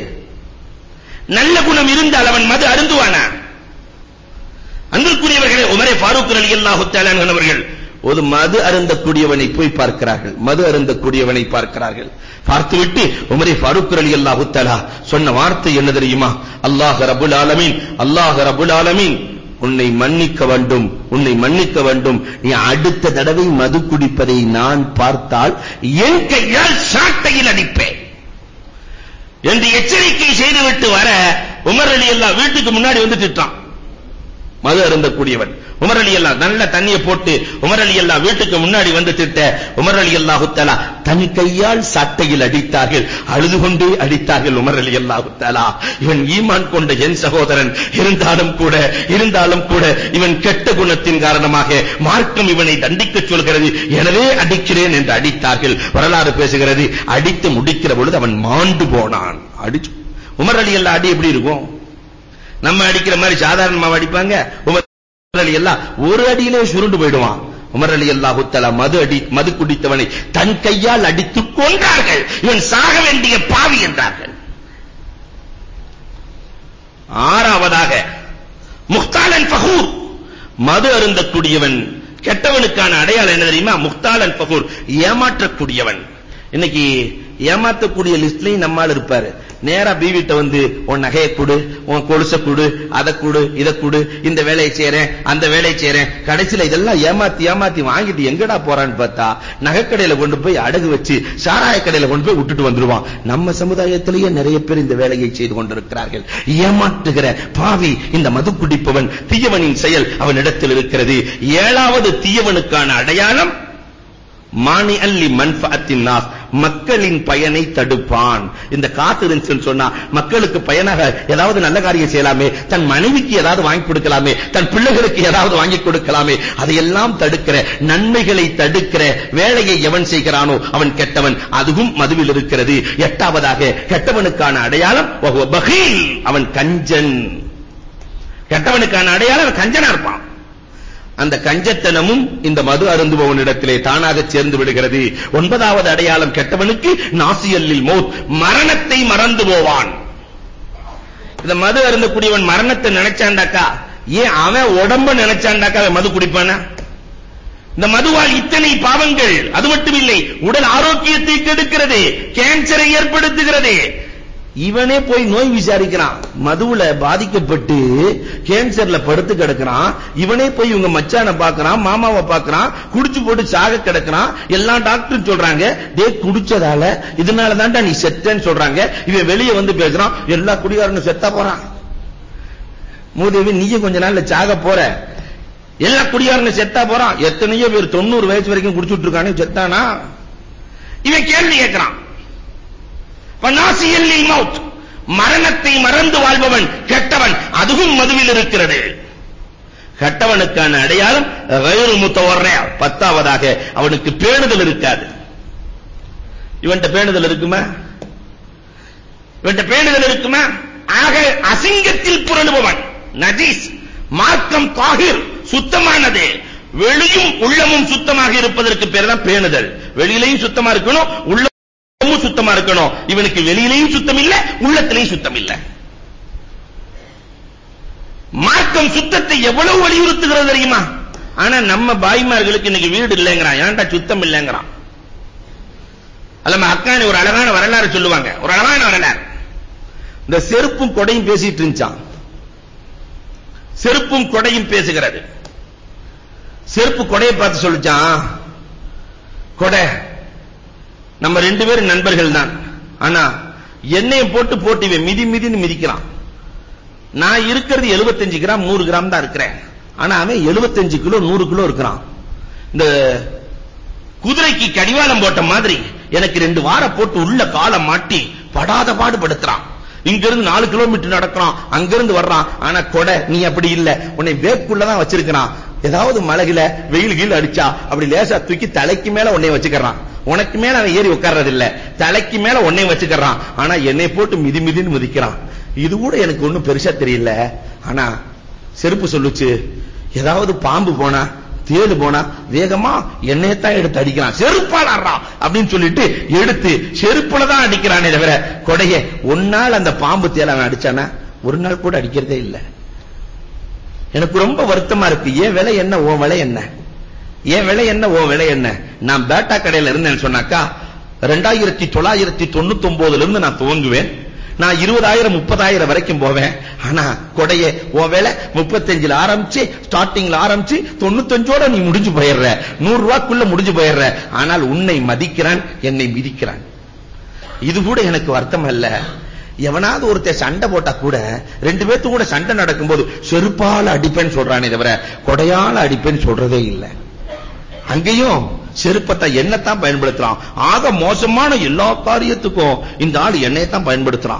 நல்ல குணம் இருந்தால் அவன் மது அருந்துவானா அன்பிற்குரியவர்களே உமரே ஃபாரூக் ரலியல்லாஹு தஆலா அன்ஹு அவர்கள் ஒரு மது அருந்தக்கூடியவனை போய் பார்க்கிறார்கள் மது அருந்தக்கூடியவனை பார்க்கிறார்கள் பார்த்துவிட்டு உமரே ஃபாரூக் ரலியல்லாஹு தஆலா சொன்ன வார்த்தை என்ன தெரியுமா அல்லாஹ் ரப்பல் ஆலமீன் அல்லாஹ் ரப்பல் ஆலமீன் உன்னை மன்னிக்க வேண்டும் உன்னை மன்னிக்க வேண்டும் நீ அடுத்த தடவை மது குடிப்பதை நான் பார்த்தால் என் கையால் சாட்டையில் அடிப்பேன் என்று எச்சரிக்கை செய்துவிட்டு வர உமர் அலி அல்லாஹ் வீட்டுக்கு முன்னாடி வந்து திட்டான் மது அருந்தக்கூடியவன் உமர் அலி அல்லாஹ் நல்ல தண்ணியை போட்டு உமர் அலி அல்லாஹ் வீட்டுக்கு முன்னாடி வந்து திட்ட உமர் அலி அல்லாஹு தஆலா தன் கையால் சட்டையில் அடித்தார்கள் அழுது கொண்டே அடித்தார்கள் உமர் அலி அல்லாஹு தஆலா இவன் ஈமான் கொண்ட என் சகோதரன் இருந்தாலும் கூட இருந்தாலும் கூட இவன் கெட்ட குணத்தின் காரணமாக மார்க்கம் இவனை தண்டிக்கச் சொல்கிறது எனவே அடிக்கிறேன் என்று அடித்தார்கள் வரலாறு பேசுகிறது அடித்து முடிக்கிற பொழுது அவன் மாண்டு போனான் அடிச்சு உமர் அலி அல்லாஹ் அடி எப்படி இருக்கும் நம்ம அடிக்கிற மாதிரி சாதாரணமா அடிப்பாங்க உமர் அலி அல்லாஹ் ஒரு அடியிலே சுருண்டு போயிடுவான் உமர் அலி அல்லாஹு தஆலா மது அடி மது குடித்தவனை தன் கையால் அடித்து கொன்றார்கள் இவன் சாக வேண்டிய பாவி என்றார்கள் ஆறாவதாக முக்தாலன் ஃபகூர் மது அருந்தக்கூடியவன் கெட்டவனுக்கான அடையாளம் என்ன தெரியுமா முக்தாலன் ஃபகூர் ஏமாற்றக்கூடியவன் இன்னைக்கு ஏமாத்தக்கூடிய லிஸ்ட்லயும் நம்மால் இருப்பாரு நேரா பீவிட்ட வந்து உன் நகையை கொடு உன் கொலுசை கொடு அதை கொடு இதை கொடு இந்த வேலையை செய்றேன் அந்த வேலையை செய்றேன் கடைசில இதெல்லாம் ஏமாத்தி ஏமாத்தி வாங்கிட்டு எங்கடா போறான்னு பார்த்தா நகைக்கடையில கொண்டு போய் அடகு வச்சு சாராய கடையில கொண்டு போய் விட்டுட்டு வந்துருவான் நம்ம சமுதாயத்திலேயே நிறைய பேர் இந்த வேலையை செய்து கொண்டிருக்கிறார்கள் ஏமாற்றுகிற பாவி இந்த மது குடிப்பவன் தீயவனின் செயல் அவனிடத்தில் இருக்கிறது ஏழாவது தீயவனுக்கான அடையாளம் மானி அல்லி மன்ஃபஅத்தின் நாஸ் மக்களின் பயனை தடுப்பான் இந்த காத்து இருந்துச்சுன்னு சொன்னா மக்களுக்கு பயனாக ஏதாவது நல்ல காரியம் செய்யலாமே தன் மனைவிக்கு ஏதாவது வாங்கி கொடுக்கலாமே தன் பிள்ளைகளுக்கு ஏதாவது வாங்கி கொடுக்கலாமே அதையெல்லாம் தடுக்கிற நன்மைகளை தடுக்கிற வேலையை எவன் செய்கிறானோ அவன் கெட்டவன் அதுவும் மதுவில் இருக்கிறது எட்டாவதாக கெட்டவனுக்கான அடையாளம் வஹுவ பகீல் அவன் கஞ்சன் கெட்டவனுக்கான அடையாளம் அவன் கஞ்சனா இருப்பான் அந்த கஞ்சத்தனமும் இந்த மது அருந்துபவனிடத்திலே தானாக சேர்ந்து விடுகிறது ஒன்பதாவது அடையாளம் கெட்டவனுக்கு நாசியல்லில் மௌத் மரணத்தை மறந்து போவான் இந்த மது அருந்தக்கூடியவன் மரணத்தை நினைச்சாண்டாக்கா ஏன் அவன் உடம்ப நினைச்சாண்டாக்கா அவன் மது குடிப்பானா இந்த மதுவால் இத்தனை பாவங்கள் அது மட்டும் இல்லை உடல் ஆரோக்கியத்தை கெடுக்கிறது கேன்சரை ஏற்படுத்துகிறது இவனே போய் நோய் விசாரிக்கிறான் மதுவுல பாதிக்கப்பட்டு கேன்சர்ல படுத்து கிடக்கிறான் இவனே போய் இவங்க மச்சான பாக்குறான் மாமாவை பாக்குறான் குடிச்சு போட்டு சாக கிடக்கிறான் எல்லா டாக்டரும் சொல்றாங்க டே குடிச்சதால இதனால தான்டா நீ செத்தேன்னு சொல்றாங்க இவன் வெளியே வந்து பேசுறான் எல்லா குடிகாரனும் செத்தா போறான் மூதேவி நீயும் கொஞ்ச நாள்ல சாக போற எல்லா குடியாரனும் செத்தா போறான் எத்தனையோ பேர் தொண்ணூறு வயசு வரைக்கும் குடிச்சுட்டு இருக்கானே செத்தானா இவன் கேள்வி கேட்கிறான் பனாசியல் மவுத் மரணத்தை மறந்து வாழ்பவன் கெட்டவன் அதுவும் மதுவில் இருக்கிறது கெட்டவனுக்கான அடையாளம் கயிறு முத்தவர்ற பத்தாவதாக அவனுக்கு பேணுதல் இருக்காது இவன்ட்ட பேணுதல் இருக்குமா இவன்ட்ட பேணுதல் இருக்குமா ஆக அசிங்கத்தில் புரளுபவன் நஜீஸ் மார்க்கம் தாகிர் சுத்தமானது வெளியும் உள்ளமும் சுத்தமாக இருப்பதற்கு பேர் தான் பேணுதல் வெளியிலையும் சுத்தமா இருக்கணும் உள்ளமும் சுத்தமா இருக்கணும் இவனுக்கு வெளியிலையும் சுத்தம் இல்ல உள்ளத்திலையும் சுத்தம் இல்ல மார்க்கம் சுத்தத்தை எவ்வளவு வலியுறுத்துகிறது தெரியுமா ஆனா நம்ம பாய்மார்களுக்கு இன்னைக்கு வீடு இல்லைங்கிறான் ஏன்டா சுத்தம் இல்லைங்கிறான் அல்ல அக்கானி ஒரு அழகான வரலாறு சொல்லுவாங்க ஒரு அழகான வரலாறு இந்த செருப்பும் கொடையும் பேசிட்டு இருந்துச்சான் செருப்பும் கொடையும் பேசுகிறது செருப்பு கொடையை பார்த்து சொல்லிச்சான் கொடை நம்ம ரெண்டு பேரும் நண்பர்கள் தான் ஆனா எண்ணெயை போட்டு போட்டு இவன் மிதி மிதின்னு மிதிக்கிறான் நான் இருக்கிறது 75 கிராம் 100 கிராம் தான் இருக்கிறேன் ஆனா அவன் 75 கிலோ 100 கிலோ இருக்கிறான் இந்த குதிரைக்கு கடிவாளம் போட்ட மாதிரி எனக்கு ரெண்டு வார போட்டு உள்ள காலை மாட்டி படாத பாடு படுத்துறான் இங்க இருந்து நாலு கிலோமீட்டர் நடக்கிறான் அங்க இருந்து வர்றான் ஆனா கொடை நீ அப்படி இல்ல உன்னை வேக்குள்ள தான் வச்சிருக்கிறான் ஏதாவது மழகில வெயில் கீழ் அடிச்சா அப்படி லேசா தூக்கி தலைக்கு மேல உன்னை வச்சுக்கறான் உனக்கு மேல அவன் ஏறி உட்கார்றது இல்ல தலைக்கு மேல உன்னை வச்சுக்கறான் ஆனா என்னை போட்டு மிதி மிதின்னு மிதிக்கிறான் இது கூட எனக்கு ஒண்ணும் பெருசா தெரியல ஆனா செருப்பு சொல்லுச்சு ஏதாவது பாம்பு போனா தேடு போனா வேகமா என்னையத்தான் எடுத்து அடிக்கிறான் செருப்பால் ஆடுறான் அப்படின்னு சொல்லிட்டு எடுத்து செருப்புல தான் அடிக்கிறானே தவிர கொடைய ஒரு நாள் அந்த பாம்பு தேல அவன் அடிச்சானா ஒரு நாள் கூட அடிக்கிறதே இல்ல எனக்கு ரொம்ப வருத்தமா இருக்கு ஏன் விலை என்ன ஓ விலை என்ன ஏன் விலை என்ன ஓ விலை என்ன நான் பேட்டா கடையில இருந்தேன்னு சொன்னாக்கா ரெண்டாயிரத்தி தொள்ளாயிரத்தி தொண்ணூத்தி ஒன்பதுல இருந்து நான் துவங்குவேன் நான் இருபதாயிரம் முப்பதாயிரம் வரைக்கும் போவேன் ஆனா கொடைய உன் வேலை முப்பத்தஞ்சுல ஆரம்பிச்சு ஸ்டார்டிங்ல ஆரம்பிச்சு தொண்ணூத்தஞ்சோட நீ முடிஞ்சு போயிடுற நூறு ரூபாய்க்குள்ள முடிஞ்சு போயிடுற ஆனால் உன்னை மதிக்கிறான் என்னை மிதிக்கிறான் இது கூட எனக்கு வருத்தம் அல்ல எவனாவது ஒருத்தர் சண்டை போட்டா கூட ரெண்டு பேர்த்து கூட சண்டை நடக்கும்போது செருப்பால அடிப்பேன்னு சொல்றானே தவிர கொடையால அடிப்பேன்னு சொல்றதே இல்லை அங்கேயும் செருப்பத்தை எண்ணத்தான் பயன்படுத்துறான் ஆக மோசமான எல்லா காரியத்துக்கும் இந்த ஆள் எண்ணெயத்தான் பயன்படுத்துறான்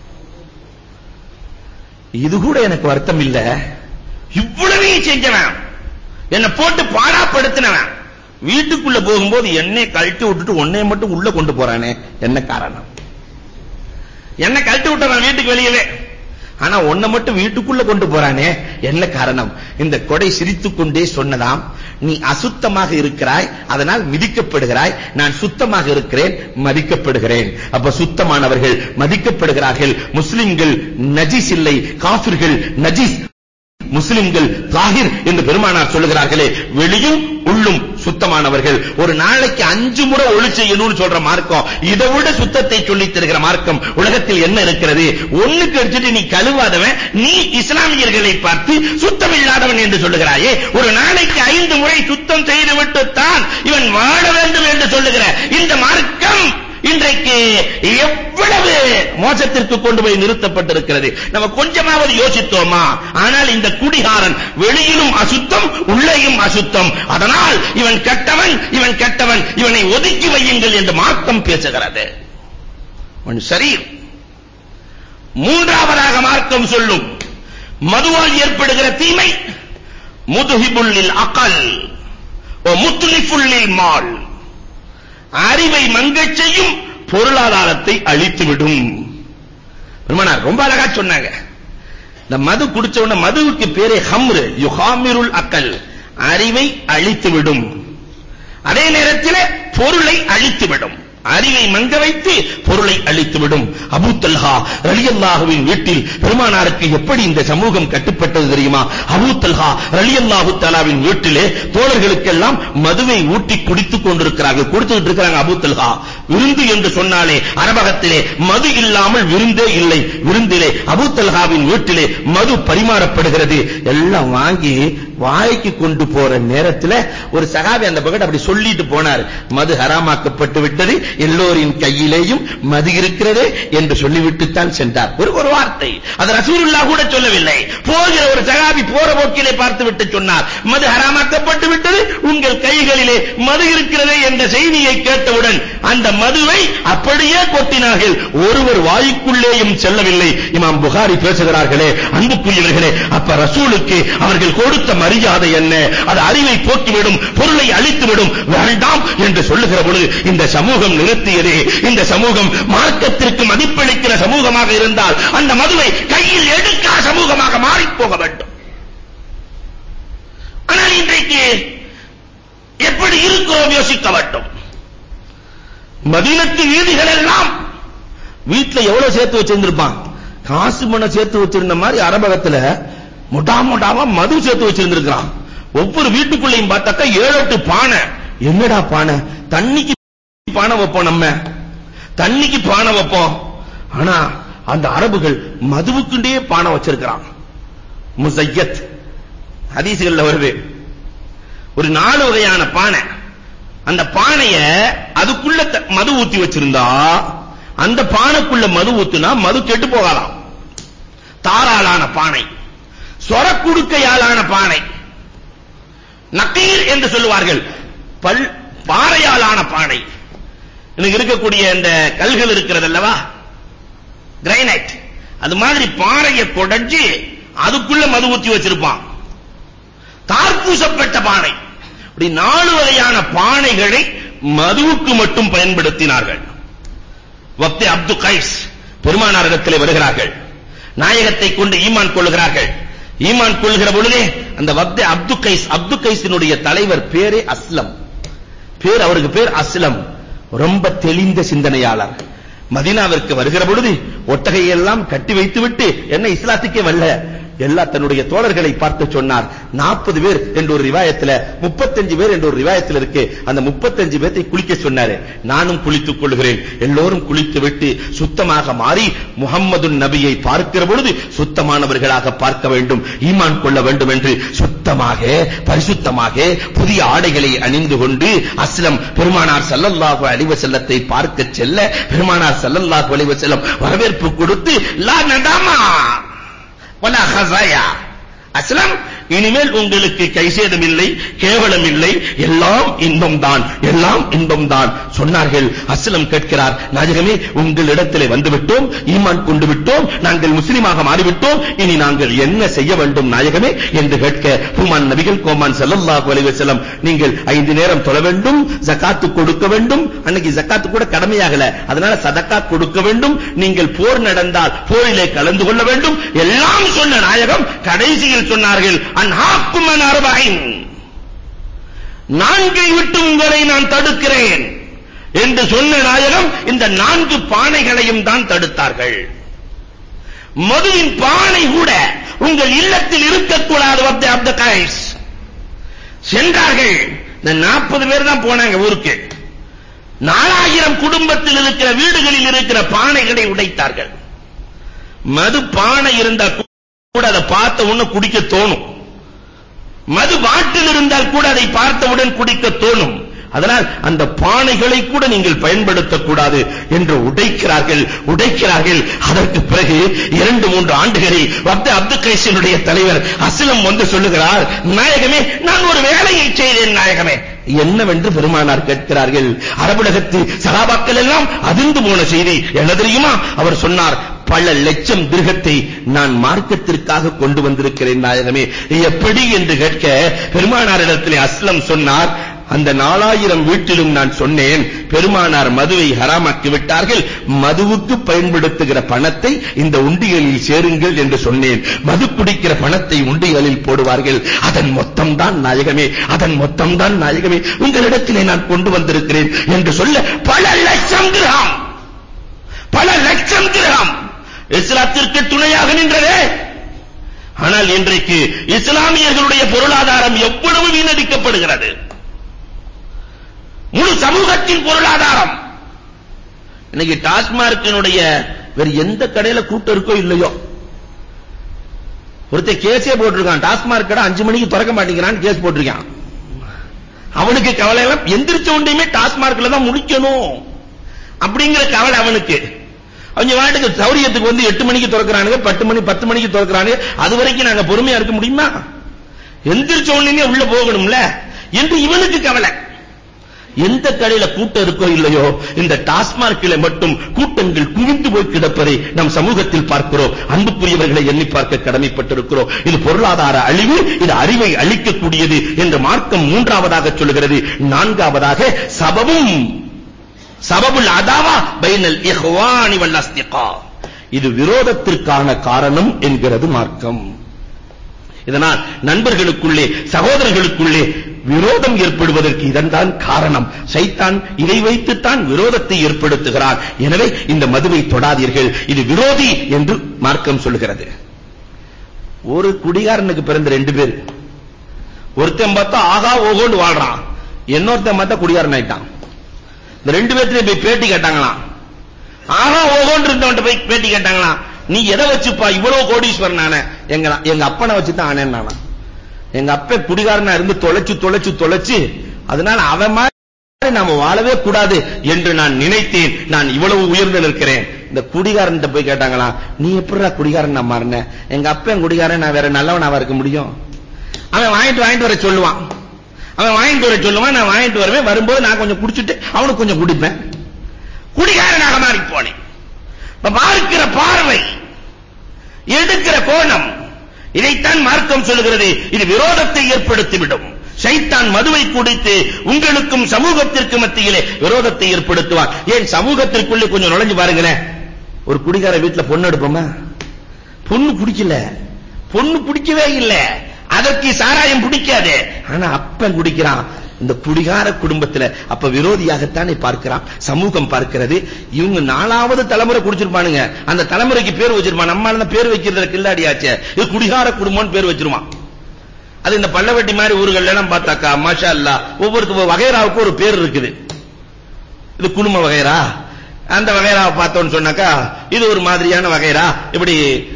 இது கூட எனக்கு வருத்தம் இல்ல இவ்வளவையும் செஞ்சவன் என்னை போட்டு பாடாப்படுத்தினவன் வீட்டுக்குள்ள போகும்போது எண்ணெய் கழட்டி விட்டுட்டு உன்னைய மட்டும் உள்ள கொண்டு போறானே என்ன காரணம் என்ன கழட்டி விட்டுறான் வீட்டுக்கு வெளியவே ஆனா உன்னை மட்டும் வீட்டுக்குள்ள கொண்டு போறானே என்ன காரணம் இந்த கொடை சிரித்துக் கொண்டே சொன்னதாம் நீ அசுத்தமாக இருக்கிறாய் அதனால் மிதிக்கப்படுகிறாய் நான் சுத்தமாக இருக்கிறேன் மதிக்கப்படுகிறேன் அப்ப சுத்தமானவர்கள் மதிக்கப்படுகிறார்கள் முஸ்லிம்கள் நஜீஸ் இல்லை காஃபிர்கள் நஜீஸ் முஸ்லிம்கள் தாகிர் என்று பெருமானார் சொல்லுகிறார்களே வெளியும் உள்ளும் சுத்தமானவர்கள் ஒரு நாளைக்கு அஞ்சு முறை ஒளி செய்யணும்னு சொல்ற மார்க்கம் இதை விட சுத்தத்தை சொல்லித் தருகிற மார்க்கம் உலகத்தில் என்ன இருக்கிறது ஒண்ணுக்கு அடிச்சுட்டு நீ கழுவாதவன் நீ இஸ்லாமியர்களை பார்த்து சுத்தம் இல்லாதவன் என்று சொல்லுகிறாயே ஒரு நாளைக்கு ஐந்து முறை சுத்தம் செய்துவிட்டு தான் இவன் வாழ வேண்டும் என்று சொல்லுகிற இந்த மார்க்கம் இன்றைக்கு எவ்வளவு மோசத்திற்கு கொண்டு போய் நிறுத்தப்பட்டிருக்கிறது நம்ம கொஞ்சமாவது யோசித்தோமா ஆனால் இந்த குடிகாரன் வெளியிலும் அசுத்தம் உள்ளேயும் அசுத்தம் அதனால் இவன் கெட்டவன் இவன் கெட்டவன் இவனை ஒதுக்கி வையுங்கள் என்று மார்க்கம் பேசுகிறது அவன் சரி மூன்றாவதாக மார்க்கம் சொல்லும் மதுவால் ஏற்படுகிற தீமை முதுஹிபுல்லில் அகல் ஓ முத்துலிஃபுல்லில் மால் அறிவை மங்கச் செய்யும் பொருளாதாரத்தை அழித்துவிடும் பெருமானார் ரொம்ப அழகா சொன்னாங்க இந்த மது குடிச்ச உடனே மதுவுக்கு பேரே ஹம்ரு யுஹாமிருல் அக்கல் அறிவை அழித்துவிடும் அதே நேரத்தில் பொருளை அழித்துவிடும் அறிவை மங்க வைத்து பொருளை அழித்துவிடும் அபூ தல்ஹா ரலியல்லாஹுவின் வீட்டில் பெருமானாருக்கு எப்படி இந்த சமூகம் கட்டுப்பட்டது தெரியுமா அபூ தல்ஹா ரலியல்லாஹு தஆலாவின் வீட்டிலே தோழர்களுக்கெல்லாம் மதுவை ஊட்டி குடித்துக் கொண்டிருக்கிறார்கள் கொடுத்துட்டு இருக்காங்க அபூ தல்ஹா விருந்து என்று சொன்னாலே அரபகத்திலே மது இல்லாமல் விருந்தே இல்லை விருந்திலே அபூ தல்ஹாவின் வீட்டிலே மது பரிமாறப்படுகிறது எல்லாம் வாங்கி வாய்க்கு கொண்டு போற நேரத்துல ஒரு சகாபி அந்த பக்கெட் அப்படி சொல்லிட்டு போனார் மது ஹராமாக்கப்பட்டு விட்டது எல்லோரின் கையிலேயும் மது இருக்கிறது என்று சொல்லிவிட்டு தான் சென்றார் ஒரு ஒரு வார்த்தை அது ரசூலுல்லாஹ் கூட சொல்லவில்லை போகிற ஒரு சகாபி போற போக்கிலே பார்த்து விட்டு சொன்னார் மது ஹராமாக்கப்பட்டு விட்டது உங்கள் கைகளிலே மது இருக்கிறது என்ற செய்தியை கேட்டவுடன் அந்த மதுவை அப்படியே கொட்டினார்கள் ஒருவர் வாய்க்குள்ளேயும் செல்லவில்லை இமாம் புகாரி பேசுகிறார்களே அன்புக்குரியவர்களே அப்ப ரசூலுக்கு அவர்கள் கொடுத்த மரியாதை என்ன அது அறிவை போக்கிவிடும் பொருளை அழித்துவிடும் வேண்டாம் என்று சொல்லுகிற பொழுது இந்த சமூகம் நிறுத்தியதே இந்த சமூகம் மார்க்கத்திற்கு மதிப்பளிக்கிற சமூகமாக இருந்தால் அந்த மதுவை கையில் எடுக்கா சமூகமாக மாறி போக வேண்டும் ஆனால் இன்றைக்கு எப்படி இருக்கிறோம் யோசிக்க வேண்டும் மதீனத்து வீதிகள் எல்லாம் வீட்ல எவ்வளவு சேர்த்து வச்சிருந்திருப்பான் காசு பணம் சேர்த்து வச்சிருந்த மாதிரி அரபகத்துல முட்டா முட்டாவா மது சேர்த்து வச்சிருந்திருக்கான் ஒவ்வொரு வீட்டுக்குள்ளேயும் பார்த்தாக்கா ஏழு எட்டு பானை என்னடா பானை தண்ணிக்கு பானை வைப்போம் நம்ம தண்ணிக்கு பானை வைப்போம் ஆனா அந்த அரபுகள் மதுவுக்குண்டே பானை வச்சிருக்கிறான் முசையத் ஹதீஸ்கள்ல வருது ஒரு நாலு வகையான பானை அந்த பானைய அதுக்குள்ள த- மது ஊத்தி வச்சிருந்தா அந்த பானைக்குள்ள மது ஊத்துனா மது கெட்டு போகலாம் தாராளான பானை சொரக்குடுக்கையாலான பானை நக்கீர் என்று சொல்லுவார்கள் பல் பாறையாலான பானை எனக்கு இருக்கக்கூடிய இந்த கல்கள் இருக்கிறது அல்லவா கிரைனைட் அது மாதிரி பாறையை கொடைஞ்சு அதுக்குள்ள மது ஊத்தி வச்சிருப்பான் தார்பூசப்பட்ட பானை இப்படி நாலு வகையான பானைகளை மதுவுக்கு மட்டும் பயன்படுத்தினார்கள் வக்தி அப்து கைஸ் பெருமானாரிடத்திலே வருகிறார்கள் நாயகத்தை கொண்டு ஈமான் கொள்கிறார்கள் ஈமான் கொள்கிற பொழுதே அந்த வக்தி அப்து கைஸ் அப்து கைஸினுடைய தலைவர் பேரே அஸ்லம் பேர் அவருக்கு பேர் அஸ்லம் ரொம்ப தெளிந்த சிந்தனையாளர் மதீனாவிற்கு வருகிற பொழுது ஒட்டகையெல்லாம் கட்டி வைத்துவிட்டு என்ன இஸ்லாத்துக்கே வரல எல்லா தன்னுடைய தோழர்களை பார்த்து சொன்னார் 40 பேர் என்ற ஒரு ரிவாயத்துல 35 பேர் என்ற ஒரு ரிவாயத்துல இருக்கு அந்த 35 பேரை குளிக்க சொன்னாரு நானும் குளித்துக் கொள்கிறேன் எல்லோரும் குளித்து விட்டு சுத்தமாக மாறி முகம்மது நபியை பார்க்கிற பொழுது சுத்தமானவர்களாக பார்க்க வேண்டும் ஈமான் கொள்ள வேண்டும் என்று சுத்தமாக பரிசுத்தமாக புதிய ஆடைகளை அணிந்து கொண்டு அஸ்லம் பெருமானார் ஸல்லல்லாஹு அலைஹி வஸல்லத்தை பார்க்க செல்ல பெருமானார் ஸல்லல்லாஹு அலைஹி வஸல்லம் வரவேற்பு கொடுத்து லா நடாமா வலா ஹஸாயா அஸ்லம் இனிமேல் உங்களுக்கு கைசேதம் இல்லை கேவலம் இல்லை எல்லாம் இன்பம் தான் எல்லாம் இன்பம் தான் சொன்னார்கள் அஸ்லம் கேட்கிறார் நாயகமே உங்களிடத்திலே வந்து விட்டோம் ஈமான் கொண்டு விட்டோம் நாங்கள் முஸ்லிமாக மாறிவிட்டோம் இனி நாங்கள் என்ன செய்ய வேண்டும் நாயகமே என்று கேட்க ஹுமான் நபிகள் கோமான் ஸல்லல்லாஹு அலைஹி வஸல்லம் நீங்கள் ஐந்து நேரம் தொழ வேண்டும் ஜகாத்து கொடுக்க வேண்டும் அன்னைக்கு ஜகாத்து கூட கடமையாகல அதனால சதக்கா கொடுக்க வேண்டும் நீங்கள் போர் நடந்தால் போரிலே கலந்து கொள்ள வேண்டும் எல்லாம் சொன்ன நாயகம் கடைசியில் சொன்னார்கள் அன்ஹாக்கும் அன் அர்பைன் நான்கை விட்டு உங்களை நான் தடுக்கிறேன் என்று சொன்ன நாயகம் இந்த நான்கு பானைகளையும் தான் தடுத்தார்கள் மதுவின் பானை கூட உங்கள் இல்லத்தில் இருக்கக்கூடாது வப்த அப்த கைஸ் சென்றார்கள் இந்த 40 பேர் தான் போனாங்க ஊருக்கு நாலாயிரம் குடும்பத்தில் இருக்கிற வீடுகளில் இருக்கிற பானைகளை உடைத்தார்கள் மது பானை இருந்தா கூட அதை பார்த்த உடனே குடிக்க தோணும் மது பாட்டில் இருந்தால் கூட அதை பார்த்தவுடன் குடிக்க தோணும் அதனால் அந்த பானைகளை கூட நீங்கள் பயன்படுத்தக் கூடாது என்று உடைக்கிறார்கள் உடைக்கிறார்கள் அதற்கு பிறகு இரண்டு மூன்று ஆண்டுகளில் வக்த அப்துல் கைசினுடைய தலைவர் அஸ்லம் வந்து சொல்லுகிறார் நாயகமே நான் ஒரு வேலையை செய்தேன் நாயகமே என்னவென்று பெருமானார் கேட்கிறார்கள் அரபுலகத்து சகாபாக்கள் எல்லாம் அதிர்ந்து போன செய்தி என்ன தெரியுமா அவர் சொன்னார் பல லட்சம் திருகத்தை நான் மார்க்கத்திற்காக கொண்டு வந்திருக்கிறேன் நாயகமே எப்படி என்று கேட்க பெருமானாரிடத்திலே அஸ்லம் சொன்னார் அந்த நாலாயிரம் வீட்டிலும் நான் சொன்னேன் பெருமானார் மதுவை ஹராமாக்கி விட்டார்கள் மதுவுக்கு பயன்படுத்துகிற பணத்தை இந்த உண்டியலில் சேருங்கள் என்று சொன்னேன் மது குடிக்கிற பணத்தை உண்டியலில் போடுவார்கள் அதன் மொத்தம் தான் நாயகமே அதன் மொத்தம் தான் நாயகமே உங்களிடத்திலே நான் கொண்டு வந்திருக்கிறேன் என்று சொல்ல பல லட்சம் கிராம் பல லட்சம் கிராம் இஸ்லாத்திற்கு துணையாக நின்றதே ஆனால் இன்றைக்கு இஸ்லாமியர்களுடைய பொருளாதாரம் எவ்வளவு வீணடிக்கப்படுகிறது முழு சமூகத்தின் பொருளாதாரம் இன்னைக்கு டாஸ்மார்க்கினுடைய வேற எந்த கடையில கூட்டம் இருக்கோ இல்லையோ ஒருத்தர் கேஸே போட்டிருக்கான் டாஸ்மார்க் கடை அஞ்சு மணிக்கு திறக்க மாட்டேங்கிறான்னு கேஸ் போட்டிருக்கான் அவனுக்கு கவலை எல்லாம் எந்திரிச்ச உண்டையுமே டாஸ்மார்க்ல தான் முடிக்கணும் அப்படிங்கிற கவலை அவனுக்கு அவங்க வாட்டுக்கு சௌரியத்துக்கு வந்து எட்டு மணிக்கு திறக்கிறானுங்க பத்து மணி பத்து மணிக்கு திறக்கிறானுங்க அது வரைக்கும் நாங்க பொறுமையா இருக்க முடியுமா எந்திரிச்ச உடனே உள்ள போகணும்ல என்று இவனுக்கு கவலை எந்த கடையில கூட்டம் இருக்கோ இல்லையோ இந்த டாஸ்மார்க்கில மட்டும் கூட்டங்கள் குவிந்து போய் கிடப்பதை நம் சமூகத்தில் பார்க்கிறோம் அன்புக்குரியவர்களை எண்ணி பார்க்க கடமைப்பட்டிருக்கிறோம் இது பொருளாதார அழிவு இது அறிவை அழிக்கக்கூடியது என்று மார்க்கம் மூன்றாவதாக சொல்கிறது நான்காவதாக சபமும் சபபுல் அதாவா பைனல் இஹ்வானி வல் அஸ்திகா இது விரோதத்திற்கான காரணம் என்கிறது மார்க்கம் இதனால் நண்பர்களுக்குள்ளே சகோதரர்களுக்குள்ளே விரோதம் ஏற்படுவதற்கு இதன்தான் காரணம் சைத்தான் இதை வைத்துத்தான் விரோதத்தை ஏற்படுத்துகிறான் எனவே இந்த மதுவை தொடாதீர்கள் இது விரோதி என்று மார்க்கம் சொல்கிறது ஒரு குடிகாரனுக்கு பிறந்த ரெண்டு பேர் ஒருத்தன் பார்த்தா ஆகா ஓகோன்னு வாழ்றான் இன்னொருத்தன் பார்த்தா குடிகாரன் ஆயிட்டான் இந்த ரெண்டு பேர்த்தையும் போய் பேட்டி கேட்டாங்களாம் ஆகா ஓகோன்னு இருந்தவன்ட்ட போய் பேட்டி கேட்டாங்களாம் நீ எதை வச்சுப்பா இவ்வளவு கோடீஸ்வரன் நானே எங்க எங்க அப்பனை வச்சு தான் ஆனேன் நானா எங்க அப்ப குடிகாரனா இருந்து தொலைச்சு தொலைச்சு தொலைச்சு அதனால அவன் மாதிரி நாம வாழவே கூடாது என்று நான் நினைத்தேன் நான் இவ்வளவு உயர்ந்து நிற்கிறேன் இந்த குடிகாரன்ட்ட போய் கேட்டாங்களா நீ எப்படிடா குடிகாரன் நான் மாறின எங்க அப்பன் குடிகாரன் நான் வேற நல்லவனாவா இருக்க முடியும் அவன் வாங்கிட்டு வாங்கிட்டு வர சொல்லுவான் அவன் வாங்கிட்டு வர சொல்லுவான் நான் வாங்கிட்டு வருவேன் வரும்போது நான் கொஞ்சம் குடிச்சிட்டு அவனுக்கு கொஞ்சம் குடிப்பேன் குடிகாரனாக மாறி போனேன் இப்ப பார்க்கிற பார்வை எடுக்கிற கோணம் இதைத்தான் மார்க்கம் சொல்லுகிறது இது விரோதத்தை ஏற்படுத்திவிடும் ஷைத்தான் மதுவை குடித்து உங்களுக்கும் சமூகத்திற்கு மத்தியிலே விரோதத்தை ஏற்படுத்துவான் ஏன் சமூகத்திற்குள்ளே கொஞ்சம் நுழைஞ்சு பாருங்களேன் ஒரு குடிகார வீட்டுல பொண்ணு எடுப்போமா பொண்ணு பிடிக்கல பொண்ணு பிடிக்கவே இல்ல அதற்கு சாராயம் பிடிக்காது ஆனா அப்பன் குடிக்கிறான் இந்த குடிகார குடும்பத்துல அப்ப விரோதியாகத்தானே பார்க்கிறான் சமூகம் பார்க்கிறது இவங்க நாலாவது தலைமுறை குடிச்சிருப்பானுங்க அந்த தலைமுறைக்கு பேர் வச்சிருப்பான் நம்மால தான் பேர் வைக்கிறதுல கில்லாடியாச்சே இது குடிகார குடும்பம்னு பேர் வச்சிருவான் அது இந்த பல்லவட்டி மாதிரி ஊர்கள்ல எல்லாம் பார்த்தாக்கா மாஷா அல்லா ஒவ்வொருத்தர் வகைராவுக்கு ஒரு பேர் இருக்குது இது குடும்ப வகைரா அந்த வகைராவை பார்த்தோம்னு சொன்னாக்கா இது ஒரு மாதிரியான வகைரா இப்படி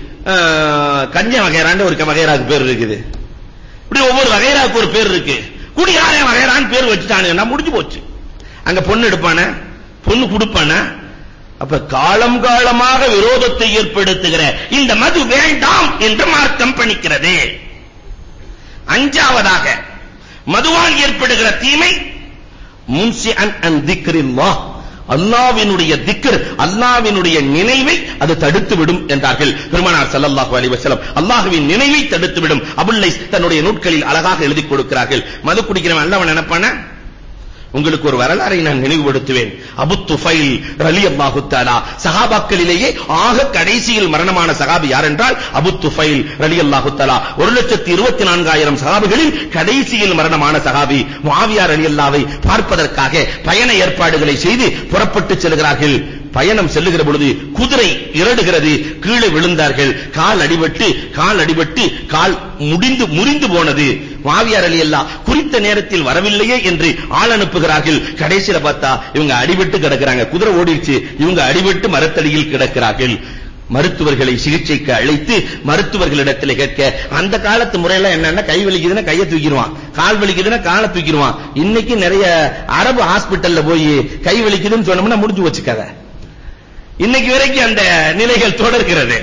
கஞ்ச வகைரான்னு ஒரு வகைராவுக்கு பேர் இருக்குது இப்படி ஒவ்வொரு வகைராவுக்கு ஒரு பேர் இருக்கு குடிகாரன் வகைரான்னு பேர் வச்சுட்டானுங்கன்னா முடிஞ்சு போச்சு அங்க பொண்ணு எடுப்பான பொண்ணு கொடுப்பான அப்ப காலம் காலமாக விரோதத்தை ஏற்படுத்துகிற இந்த மது வேண்டாம் என்று மார்க்கம் பணிக்கிறது அஞ்சாவதாக மதுவால் ஏற்படுகிற தீமை முன்சி அன் அன் திக்ரில்லாஹ் அல்லாவினுடைய திக்ர் அல்லாவினுடைய நினைவை அது தடுத்து விடும் என்றார்கள் பெருமானார் ஸல்லல்லாஹு அலைஹி வஸல்லம் அல்லாஹ்வின் நினைவை தடுத்து விடும் அபுல்லைஸ் தன்னுடைய நூட்களில் அழகாக எழுதி கொடுக்கிறார்கள் மது குடிக்கிறவன் அல்லவன் நினைப்பானா உங்களுக்கு ஒரு வரலாறை நான் நினைவுபடுத்துவேன் அபு துஃபைல் ரலியல்லாஹு தஆலா சஹாபாக்களிலேயே ஆக கடைசியில் மரணமான சஹாபி யார் என்றால் அபு துஃபைல் ரலியல்லாஹு தஆலா 124000 சஹாபிகளில் கடைசியில் மரணமான சஹாபி முஆவியா ரலியல்லாவை பார்ப்பதற்காக பயண ஏற்பாடுகளை செய்து புறப்பட்டு செல்கிறார்கள் பயணம் செல்லுகிற பொழுது குதிரை இரடுகிறது கீழே விழுந்தார்கள் கால் அடிபட்டு கால் அடிபட்டு கால் முடிந்து முறிந்து போனது மாவியார் அலி அல்லா குறித்த நேரத்தில் வரவில்லையே என்று ஆள் அனுப்புகிறார்கள் கடைசியில பார்த்தா இவங்க அடிபட்டு கிடக்குறாங்க குதிரை ஓடிடுச்சு இவங்க அடிபட்டு மரத்தடியில் கிடக்கிறார்கள் மருத்துவர்களை சிகிச்சைக்கு அழைத்து மருத்துவர்களிடத்தில் கேட்க அந்த காலத்து முறையில என்னன்னா கை வலிக்குதுன்னா கையை தூக்கிடுவான் கால் வலிக்குதுன்னா காலை தூக்கிடுவான் இன்னைக்கு நிறைய அரபு ஹாஸ்பிடல்ல போய் கை வலிக்குதுன்னு சொன்னோம்னா முடிஞ்சு வச்சுக்காத இன்னைக்கு வரைக்கும் அந்த நிலைகள் தொடர்கிறது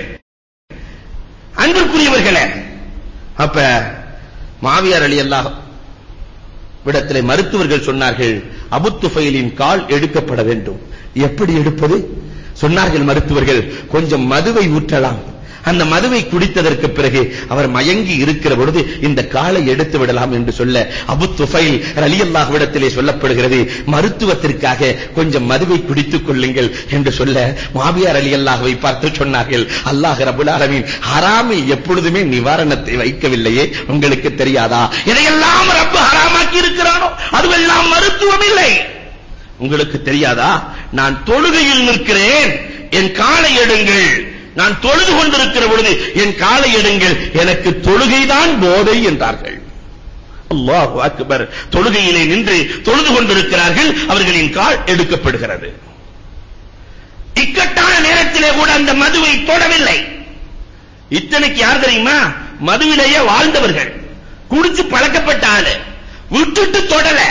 அன்பிற்குரியவர்களே அப்ப மாவியார் அலி அல்லாஹ் விடத்திலே மருத்துவர்கள் சொன்னார்கள் அபு துஃபைலின் கால் எடுக்கப்பட வேண்டும் எப்படி எடுப்பது சொன்னார்கள் மருத்துவர்கள் கொஞ்சம் மதுவை ஊற்றலாம் அந்த மதுவை குடித்ததற்கு பிறகு அவர் மயங்கி இருக்கிற பொழுது இந்த காலை எடுத்து விடலாம் என்று சொல்ல அபு துஃபைல் ரலியல்லாஹு இடத்திலே சொல்லப்படுகிறது மருத்துவத்திற்காக கொஞ்சம் மதுவை குடித்துக் கொள்ளுங்கள் என்று சொல்ல மாபியார் ரலியல்லாஹுவை பார்த்து சொன்னார்கள் அல்லாஹ் ரப்பல் ஆலமீன் ஹராமில் எப்பொழுதுமே நிவாரணத்தை வைக்கவில்லையே உங்களுக்கு தெரியாதா இதையெல்லாம் ரப்பு ஹராமாக்கி இருக்கிறானோ அதுவெல்லாம் மருத்துவம் இல்லை உங்களுக்கு தெரியாதா நான் தொழுகையில் நிற்கிறேன் என் காலை எடுங்கள் நான் தொழுது கொண்டிருக்கிற பொழுது என் காலை எடுங்கள் எனக்கு தொழுகைதான் போதை என்றார்கள் அல்லாஹு அக்பர் தொழுகையிலே நின்று தொழுது கொண்டிருக்கிறார்கள் அவர்களின் கால் எடுக்கப்படுகிறது இக்கட்டான நேரத்திலே கூட அந்த மதுவை தொடவில்லை இத்தனைக்கு யார் தெரியுமா மதுவிலேயே வாழ்ந்தவர்கள் குடிச்சு பழக்கப்பட்ட ஆளு விட்டுட்டு தொடல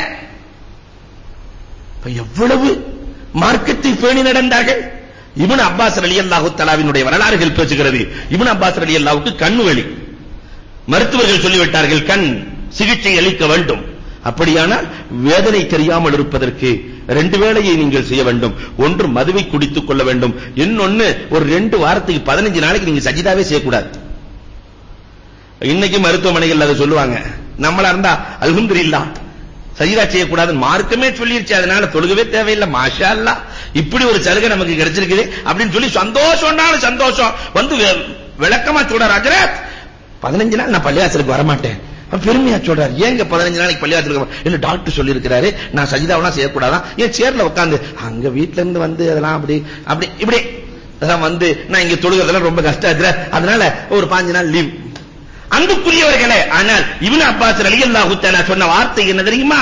இப்ப எவ்வளவு மார்க்கத்தை பேணி நடந்தார்கள் இப்னு அப்பாஸ் ரலியல்லாஹு தஆலாவினுடைய வரலாறுகள் பேசுகிறது இப்னு அப்பாஸ் ரலியல்லாஹுக்கு கண் வலி மருத்துவர்கள் சொல்லிவிட்டார்கள் கண் சிகிச்சை அளிக்க வேண்டும் அப்படியானால் வேதனை தெரியாமல் இருப்பதற்கு ரெண்டு வேளையை நீங்கள் செய்ய வேண்டும் ஒன்று மதுவை குடித்துக் கொள்ள வேண்டும் இன்னொன்னு ஒரு ரெண்டு வாரத்துக்கு 15 நாளைக்கு நீங்க சஜிதாவே செய்யக்கூடாது இன்னைக்கு மருத்துவமனைகள் அதை சொல்லுவாங்க நம்மளா இருந்தா அல்ஹம்துலில்லாஹ் சஜிதா செய்யக்கூடாது மார்க்கமே சொல்லிருச்சு அதனால தொழுகவே தேவையில்லை மாஷா அல்லாஹ் இப்படி ஒரு சலுகை நமக்கு கிடைச்சிருக்குது அப்படின்னு சொல்லி சந்தோஷம்னாலும் சந்தோஷம் வந்து வி- விளக்கமா சொல்றார் ஹஜரத் 15 நாள் நான் பள்ளியாசலுக்கு வர மாட்டேன் அப்ப பெருமையா சொல்றாரு ஏங்க 15 நாளைக்கு பள்ளியாசலுக்கு வர- இல்ல டாக்டர் சொல்லி இருக்கிறாரு நான் சஜிதாவெல்லாம் செய்யக்கூடாதான் ஏன் சேர்ல உட்கார்ந்து அங்க வீட்ல இருந்து வந்து அதெல்லாம் அப்படி அப்படி இப்படி அதெல்லாம் வந்து நான் இங்க தொழுகிறதெல்லாம் ரொம்ப கஷ்டம் இருக்குற அதனால ஒரு பாஞ்சு நாள் லீவ் அன்புக்குரியவர்களே ஆனால் இப்னு அப்பாஸ் ரலியல்லாஹு தஆலா சொன்ன வார்த்தை என்ன தெரியுமா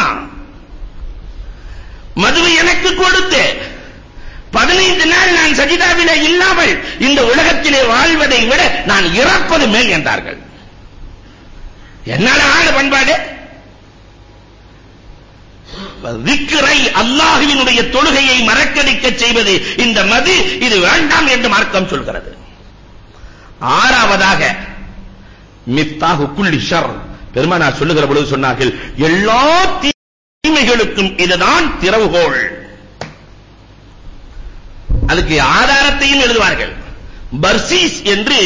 மதுவை எனக்கு கொடுத்து பதினைந்து நாள் நான் சஜிதாவிலே இல்லாமல் இந்த உலகத்திலே வாழ்வதை விட நான் இறப்பது மேல் என்றார்கள் என்னால ஆளு பண்பாடு திக்ரை அல்லாஹ்வினுடைய தொழுகையை மறக்கடிக்க செய்வது இந்த மது இது வேண்டாம் என்று மார்க்கம் சொல்கிறது ஆறாவதாக மிஃப்தாஹு குல்லி ஷர் பெருமானார் சொல்லுகிற பொழுது சொன்னார்கள் எல்லா தீமைகளுக்கும் இதுதான் திறவுகோல் அதுக்கு ஆதாரத்தையும் எழுதுவார்கள் பர்சீஸ் என்று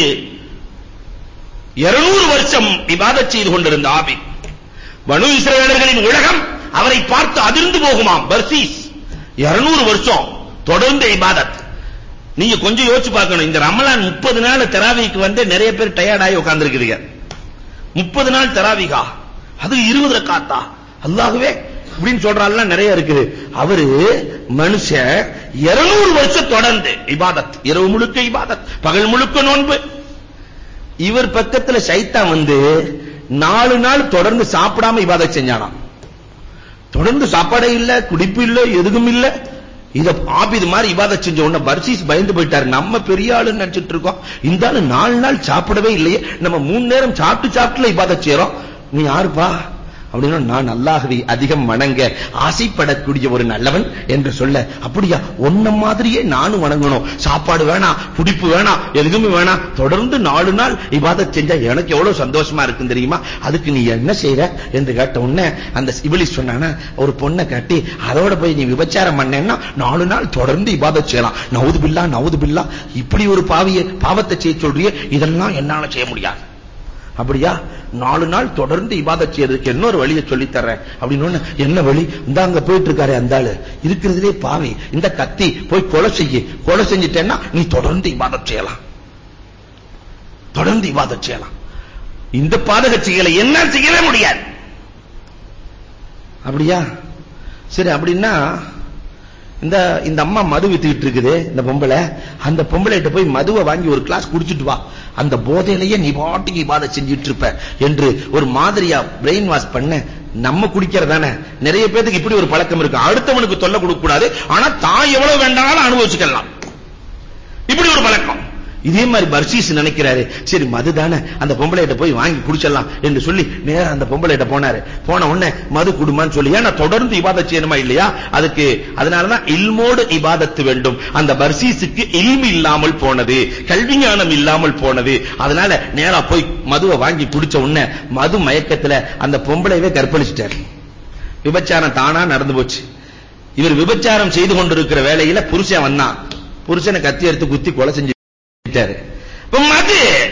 200 வருஷம் இபாதத் செய்து கொண்டிருந்த ஆபி பனு இஸ்ரவேலர்களின் உலகம் அவரை பார்த்து அதிர்ந்து போகுமாம் பர்சீஸ் 200 வருஷம் தொடர்ந்து இபாதத் நீங்க கொஞ்சம் யோசிச்சு பார்க்கணும் இந்த ரமலான் 30 நாள் தராவிக்கு வந்து நிறைய பேர் டயர்ட் ஆகி உட்கார்ந்திருக்கிறீங்க 30 நாள் தராவிகா அது 20 ரக்காத்தா அல்லாஹ்வே இப்படின்னு சொல்றாலாம் நிறைய இருக்குது அவரு மனுஷன் 200 வருஷம் தொடர்ந்து இபாதத் இரவு முழுக்க இபாதத் பகல் முழுக்க நோன்பு இவர் பக்கத்துல சைத்தான் வந்து நாலு நாள் தொடர்ந்து சாப்பிடாம இபாதத் செஞ்சானாம் தொடர்ந்து சாப்பாடே இல்ல குடிப்பு இல்ல எதுவும் இல்ல இத ஆபிது மாதிரி இபாதத் செஞ்ச உடனே பர்சீஸ் பயந்து போயிட்டாரு நம்ம பெரிய ஆளுன்னு நினைச்சிட்டு இருக்கோம் இந்த ஆளு நாலு நாள் சாப்பிடவே இல்லையே நம்ம மூணு நேரம் சாப்பிட்டு சாப்பிட்டுல இபாதத் செய்றோம் நீ யாருப்பா அப்படின்னா நான் அல்லாஹ்வை அதிகம் வணங்க ஆசைப்படக்கூடிய ஒரு நல்லவன் என்று சொல்ல அப்படியா உன்ன மாதிரியே நானும் வணங்கணும் சாப்பாடு வேணாம் குடிப்பு வேணாம் எதுவுமே வேணாம் தொடர்ந்து நாலு நாள் இபாதத் செஞ்சா எனக்கு எவ்வளவு சந்தோஷமா இருக்கும் தெரியுமா அதுக்கு நீ என்ன செய்யற என்று கேட்ட உடனே அந்த இபிலிஸ் சொன்னானா ஒரு பொண்ணை கட்டி அதோட போய் நீ விபச்சாரம் பண்ணேன்னா நாலு நாள் தொடர்ந்து இபாதத் செய்யலாம் நவுது பில்லா நவுது பில்லா இப்படி ஒரு பாவிய பாவத்தை செய்ய சொல்றியே இதெல்லாம் என்னால செய்ய முடியாது அப்படியா நாலு நாள் தொடர்ந்து இபாதத் செய்யறதுக்கு இன்னொரு வழியை சொல்லி தர்றேன் அப்படின்னு ஒண்ணு, என்ன வழி இந்த அங்க போயிட்டு இருக்காரு அந்த ஆளு இருக்கிறதுலே பாவி இந்த கத்தி போய் கொலை செய்ய கொலை செஞ்சிட்டேன்னா நீ தொடர்ந்து இபாதத் செய்யலாம் தொடர்ந்து இபாதத் செய்யலாம் இந்த பாதக செயலை என்ன செய்யவே முடியாது அப்படியா சரி அப்படின்னா இந்த இந்த அம்மா மது வித்துக்கிட்டு இருக்குது இந்த பொம்பளை அந்த பொம்பளைகிட்ட போய் மதுவை வாங்கி ஒரு கிளாஸ் குடிச்சிட்டு வா அந்த போதையிலேயே நீ பாட்டுக்கு இபாதை செஞ்சிட்டு இருப்ப என்று ஒரு மாதிரியா பிரெயின் வாஷ் பண்ண நம்ம குடிக்கிறதானே நிறைய பேருக்கு இப்படி ஒரு பழக்கம் இருக்கு அடுத்தவனுக்கு தொல்லை கொடுக்க கூடாது ஆனா தான் எவ்வளவு வேண்டாலும் அனுபவிச்சுக்கலாம் இப்படி ஒரு பழக்கம் இதே மாதிரி பர்சீஸ் நினைக்கிறாரு சரி மது தானே அந்த பொம்பளைகிட்ட போய் வாங்கி குடிச்சிடலாம் என்று சொல்லி நேரா அந்த பொம்பளைகிட்ட போனாரு போன உடனே மது குடுமான்னு சொல்லி ஏன்னா தொடர்ந்து இபாதத் செய்யணுமா இல்லையா அதுக்கு அதனாலதான் இல்மோடு இபாதத்து வேண்டும் அந்த பர்சீஸுக்கு இல்மு இல்லாமல் போனது கல்வி ஞானம் இல்லாமல் போனது அதனால நேரா போய் மதுவை வாங்கி குடிச்ச உடனே மது மயக்கத்துல அந்த பொம்பளையவே கற்பழிச்சிட்டாரு விபச்சாரம் தானா நடந்து போச்சு இவர் விபச்சாரம் செய்து கொண்டிருக்கிற வேளையில புருஷன் வந்தான் புருஷனை கத்தி எடுத்து குத்தி கொலை செஞ்சுட்டாரு இப்ப மது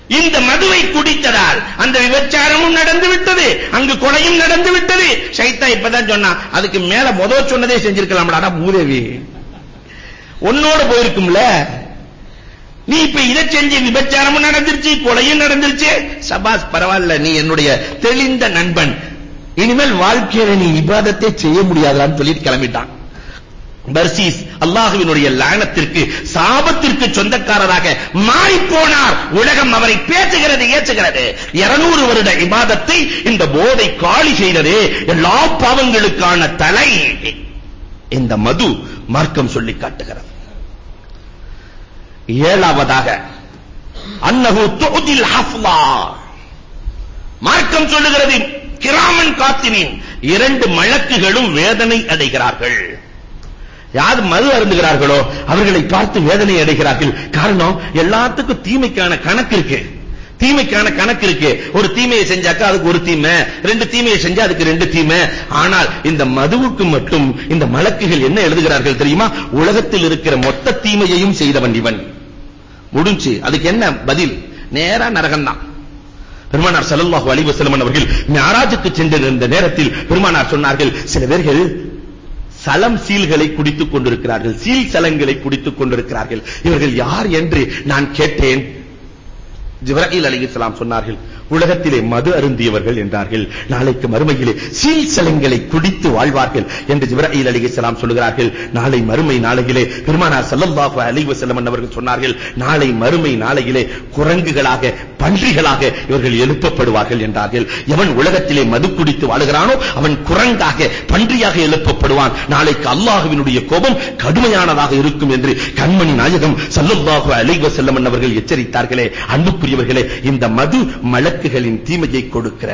இந்த மதுவை குடித்ததால் அந்த விபச்சாரமும் நடந்து விட்டது அங்கு கொலையும் நடந்து விட்டது ஷைத்தான் இப்பதான் சொன்னான் அதுக்கு மேல முத சொன்னதே செஞ்சிருக்கலாம்டா மூதேவி உன்னோட போயிருக்கும்ல நீ இப்ப இதை செஞ்சு விபச்சாரமும் நடந்துருச்சு கொலையும் நடந்துருச்சு சபாஸ் பரவாயில்ல நீ என்னுடைய தெளிந்த நண்பன் இனிமேல் வாழ்க்கையில நீ இபாதத்தை செய்ய முடியாதான்னு சொல்லிட்டு கிளம்பிட்டான் பர்சீஸ் அல்லாஹுவினுடைய லானத்திற்கு சாபத்திற்கு சொந்தக்காரராக மாறி போனார் உலகம் அவரை பேசுகிறது ஏற்றுகிறது 200 வருட இபாதத்தை இந்த போதை காலி செய்ததே எல்லா பாவங்களுக்கான தலை இந்த மது மார்க்கம் சொல்லி காட்டுகிறது ஏழாவதாக அன்னஹு துதில் ஹஃப்லா மார்க்கம் சொல்லுகிறது கிராமன் காத்தினின் இரண்டு மலக்குகளும் வேதனை அடைகிறார்கள் யார் மது அருந்துகிறார்களோ அவர்களை பார்த்து வேதனை அடைகிறார்கள் காரணம் எல்லாத்துக்கும் தீமைக்கான கணக்கு இருக்கு தீமைக்கான கணக்கு இருக்கு ஒரு தீமையை செஞ்சாக்கா அதுக்கு ஒரு தீமை ரெண்டு தீமையை செஞ்சா அதுக்கு ரெண்டு தீமை ஆனால் இந்த மதுவுக்கு மட்டும் இந்த மலக்குகள் என்ன எழுதுகிறார்கள் தெரியுமா உலகத்தில் இருக்கிற மொத்த தீமையையும் செய்தவன் இவன் முடிஞ்சு அதுக்கு என்ன பதில் நேரா நரகம்தான் பெருமானார் ஸல்லல்லாஹு அலைஹி வஸல்லம் அவர்கள் மியராஜுக்கு சென்றிருந்த நேரத்தில் பெருமானார் சொன்னார்கள் சில பேர்கள் சலம் சீல்களை குடித்துக் கொண்டிருக்கிறார்கள் சீல் சலங்களை குடித்துக் கொண்டிருக்கிறார்கள் இவர்கள் யார் என்று நான் கேட்டேன் ஜிப்ராயில் அலைஹிஸ்ஸலாம் சொன்னார்கள் உலகத்திலே மது அருந்தியவர்கள் என்றார்கள் நாளைக்கு மறுமையிலே சீல் சலங்களை குடித்து வாழ்வார்கள் என்று ஜிப்ராயில் அலைஹிஸ்ஸலாம் சொல்கிறார்கள் நாளை மறுமை நாளையிலே பெருமானார் ஸல்லல்லாஹு அலைஹி வஸல்லம் அவர்கள் சொன்னார்கள் நாளை மறுமை நாளையிலே குரங்குகளாக பன்றிகளாக இவர்கள் எழுப்பப்படுவார்கள் என்றார்கள் எவன் உலகத்திலே மது குடித்து வாழுகிறானோ அவன் குரங்காக பன்றியாக எழுப்பப்படுவான் நாளைக்கு அல்லாஹ்வினுடைய கோபம் கடுமையானதாக இருக்கும் என்று கண்மணி நாயகம் ஸல்லல்லாஹு அலைஹி வஸல்லம் அவர்கள் எச்சரித்தார்களே அன்புக்குரியவர்களே இந்த மது மலக்குகளின் தீமையை கொடுக்கிற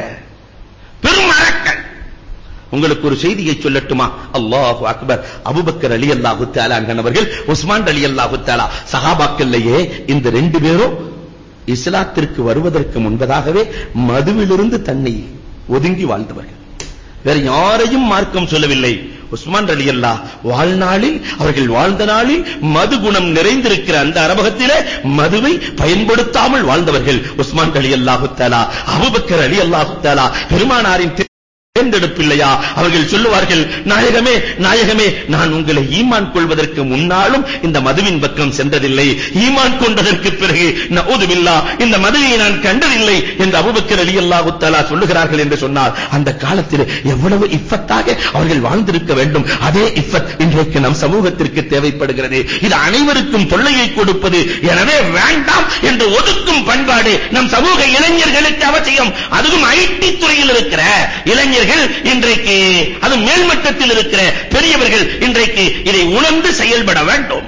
பெருமரக்கள் உங்களுக்கு ஒரு செய்தியை சொல்லட்டுமா அல்லாஹு அக்பர் அபூபக்கர் ரலியல்லாஹு தஆலா அவர்கள் உஸ்மான் ரலியல்லாஹு தஆலா சஹாபாக்கள்லயே இந்த ரெண்டு பேரும் இஸ்லாத்திற்கு வருவதற்கு முன்பதாகவே மதுவிலிருந்து தன்னை ஒதுங்கி வாழ்ந்தவர்கள் வேற யாரையும் மார்க்கம் சொல்லவில்லை உஸ்மான் ரலியல்லாஹ் வாழ்நாளில் அவர்கள் வாழ்ந்த நாளில் மது குணம் நிறைந்திருக்கிற அந்த அரபகத்திலே மதுவை பயன்படுத்தாமல் வாழ்ந்தவர்கள் உஸ்மான் ரலியல்லாஹு தஆலா அபூபக்கர் ரலியல்லாஹு தஆலா பெருமானாரின் தேர்ந்தெடுப்பில்லையா அவர்கள் சொல்லுவார்கள் நாயகமே நாயகமே நான் உங்களை ஈமான் கொள்வதற்கு முன்னாலும் இந்த மதுவின் பக்கம் சென்றதில்லை ஈமான் கொண்டதற்கு பிறகு நஊதுபில்லா இந்த மதுவை நான் கண்டதில்லை என்று அபூபக்கர் ரலியல்லாஹு தஆலா சொல்லுகிறார்கள் என்று சொன்னால் அந்த காலத்தில் எவ்வளவு இஃபத்தாக அவர்கள் வாழ்ந்திருக்க வேண்டும் அதே இஃபத் இன்றைக்கு நம் சமூகத்திற்கு தேவைப்படுகிறது இது அனைவருக்கும் தொல்லையை கொடுப்பது எனவே வேண்டாம் என்று ஒதுக்கும் பண்பாடு நம் சமூக இளைஞர்களுக்கு அவசியம் அதுவும் ஐடி துறையில் இருக்கிற இளைஞர்கள் இன்றைக்கு அது மேல்மட்டத்தில் இருக்கிற பெரியவர்கள் இன்றைக்கு இதை உணர்ந்து செயல்பட வேண்டும்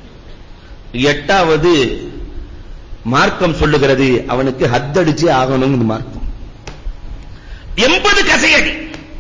எட்டாவது மார்க்கம் சொல்லுகிறது அவனுக்கு ஹத்தடிச்சு ஆகணும் மார்க்கம் எண்பது கசையடி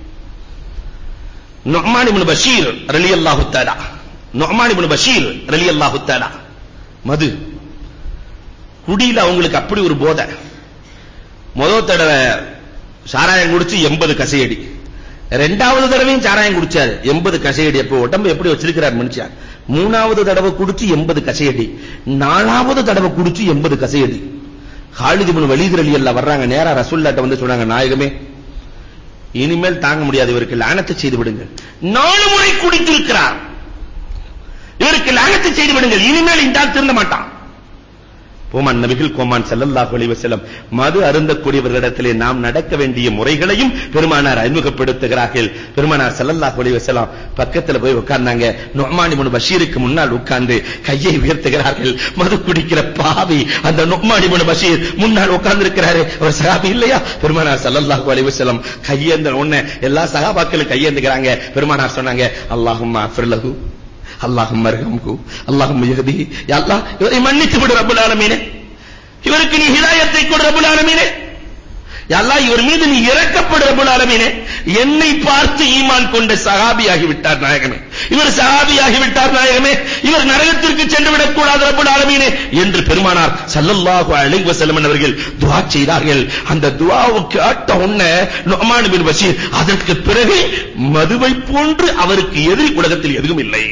நுஅமான் இப்னு பஷீர் ரலியல்லாஹு தஆலா நுஅமான் இப்னு பஷீர் ரலியல்லாஹு தஆலா மது குடியில அவங்களுக்கு அப்படி ஒரு போதை முதல் தடவை சாராயம் குடிச்சு 80 கசையடி ரெண்டாவது தடவையும் சாராயம் குடிச்சாரு 80 கசையடி அப்போ உடம்பு எப்படி வச்சிருக்கிறார் மனுஷன் மூணாவது தடவை குடிச்சு 80 கசையடி நாலாவது தடவை குடிச்சு 80 கசையடி ஹாலித் இப்னு வலீத் ரலியல்லாஹு வர்றாங்க நேரா ரசூலுல்லாஹ்ட்ட வந்து சொன்னாங்க நாயகமே இனிமேல் தாங்க முடியாது இவருக்கு லானத்தை செய்து விடுங்கள் நாலு முறை குடித்திருக்கிறார் இவருக்கு லானத்தை செய்து விடுங்கள் இனிமேல் இந்த ஆள் திருந்த மாட்டான் போமான் நபிகள் கோமான் ஸல்லல்லாஹு அலைஹி வஸல்லம் மது அருந்தக்கூடியவர்களிடத்திலே நாம் நடக்க வேண்டிய முறைகளையும் பெருமானார் அறிமுகப்படுத்துகிறார்கள் பெருமானார் ஸல்லல்லாஹு அலைஹி வஸல்லம் பக்கத்துல போய் உட்கார்ந்தாங்க நுஅமான் இப்னு பஷீருக்கு முன்னால் உட்கார்ந்து கையை உயர்த்துகிறார்கள் மது குடிக்கிற பாவி அந்த நுஅமான் இப்னு பஷீர் முன்னால் உட்கார்ந்திருக்கிறாரு அவர் சஹாபி இல்லையா பெருமானார் ஸல்லல்லாஹு அலைஹி வஸல்லம் கையேந்த உடனே எல்லா சஹாபாக்களும் கையேந்துகிறாங்க பெருமானார் சொன்னாங்க அல்லாஹும்ம அஃபிர் லஹு அல்லாஹும் அர்ஹம்ஹு அல்லாஹும் யஹ்தி யா அல்லாஹ் இவரை மன்னித்து விடு ரப்பல் ஆலமீனே இவருக்கு நீ ஹிதாயத்தை கொடு ரப்பல் ஆலமீனே யா அல்லாஹ் இவர் மீது நீ இரக்கப்படு ரப்பல் ஆலமீனே என்னை பார்த்து ஈமான் கொண்ட சஹாபியாகி விட்டார் நாயகமே இவர் சஹாபியாகி விட்டார் நாயகமே இவர் நரகத்திற்கு சென்று விடக் கூடாது ரப்பல் ஆலமீனே என்று பெருமானார் ஸல்லல்லாஹு அலைஹி வஸல்லம் அவர்கள் துஆ செய்தார்கள் அந்த துஆவுக்கு அட்ட உடனே நுஅமான் பின் பஷீர் அதற்கு பிறகு மதுவை போன்று அவருக்கு எதிரி உலகத்தில் எதுவும் இல்லை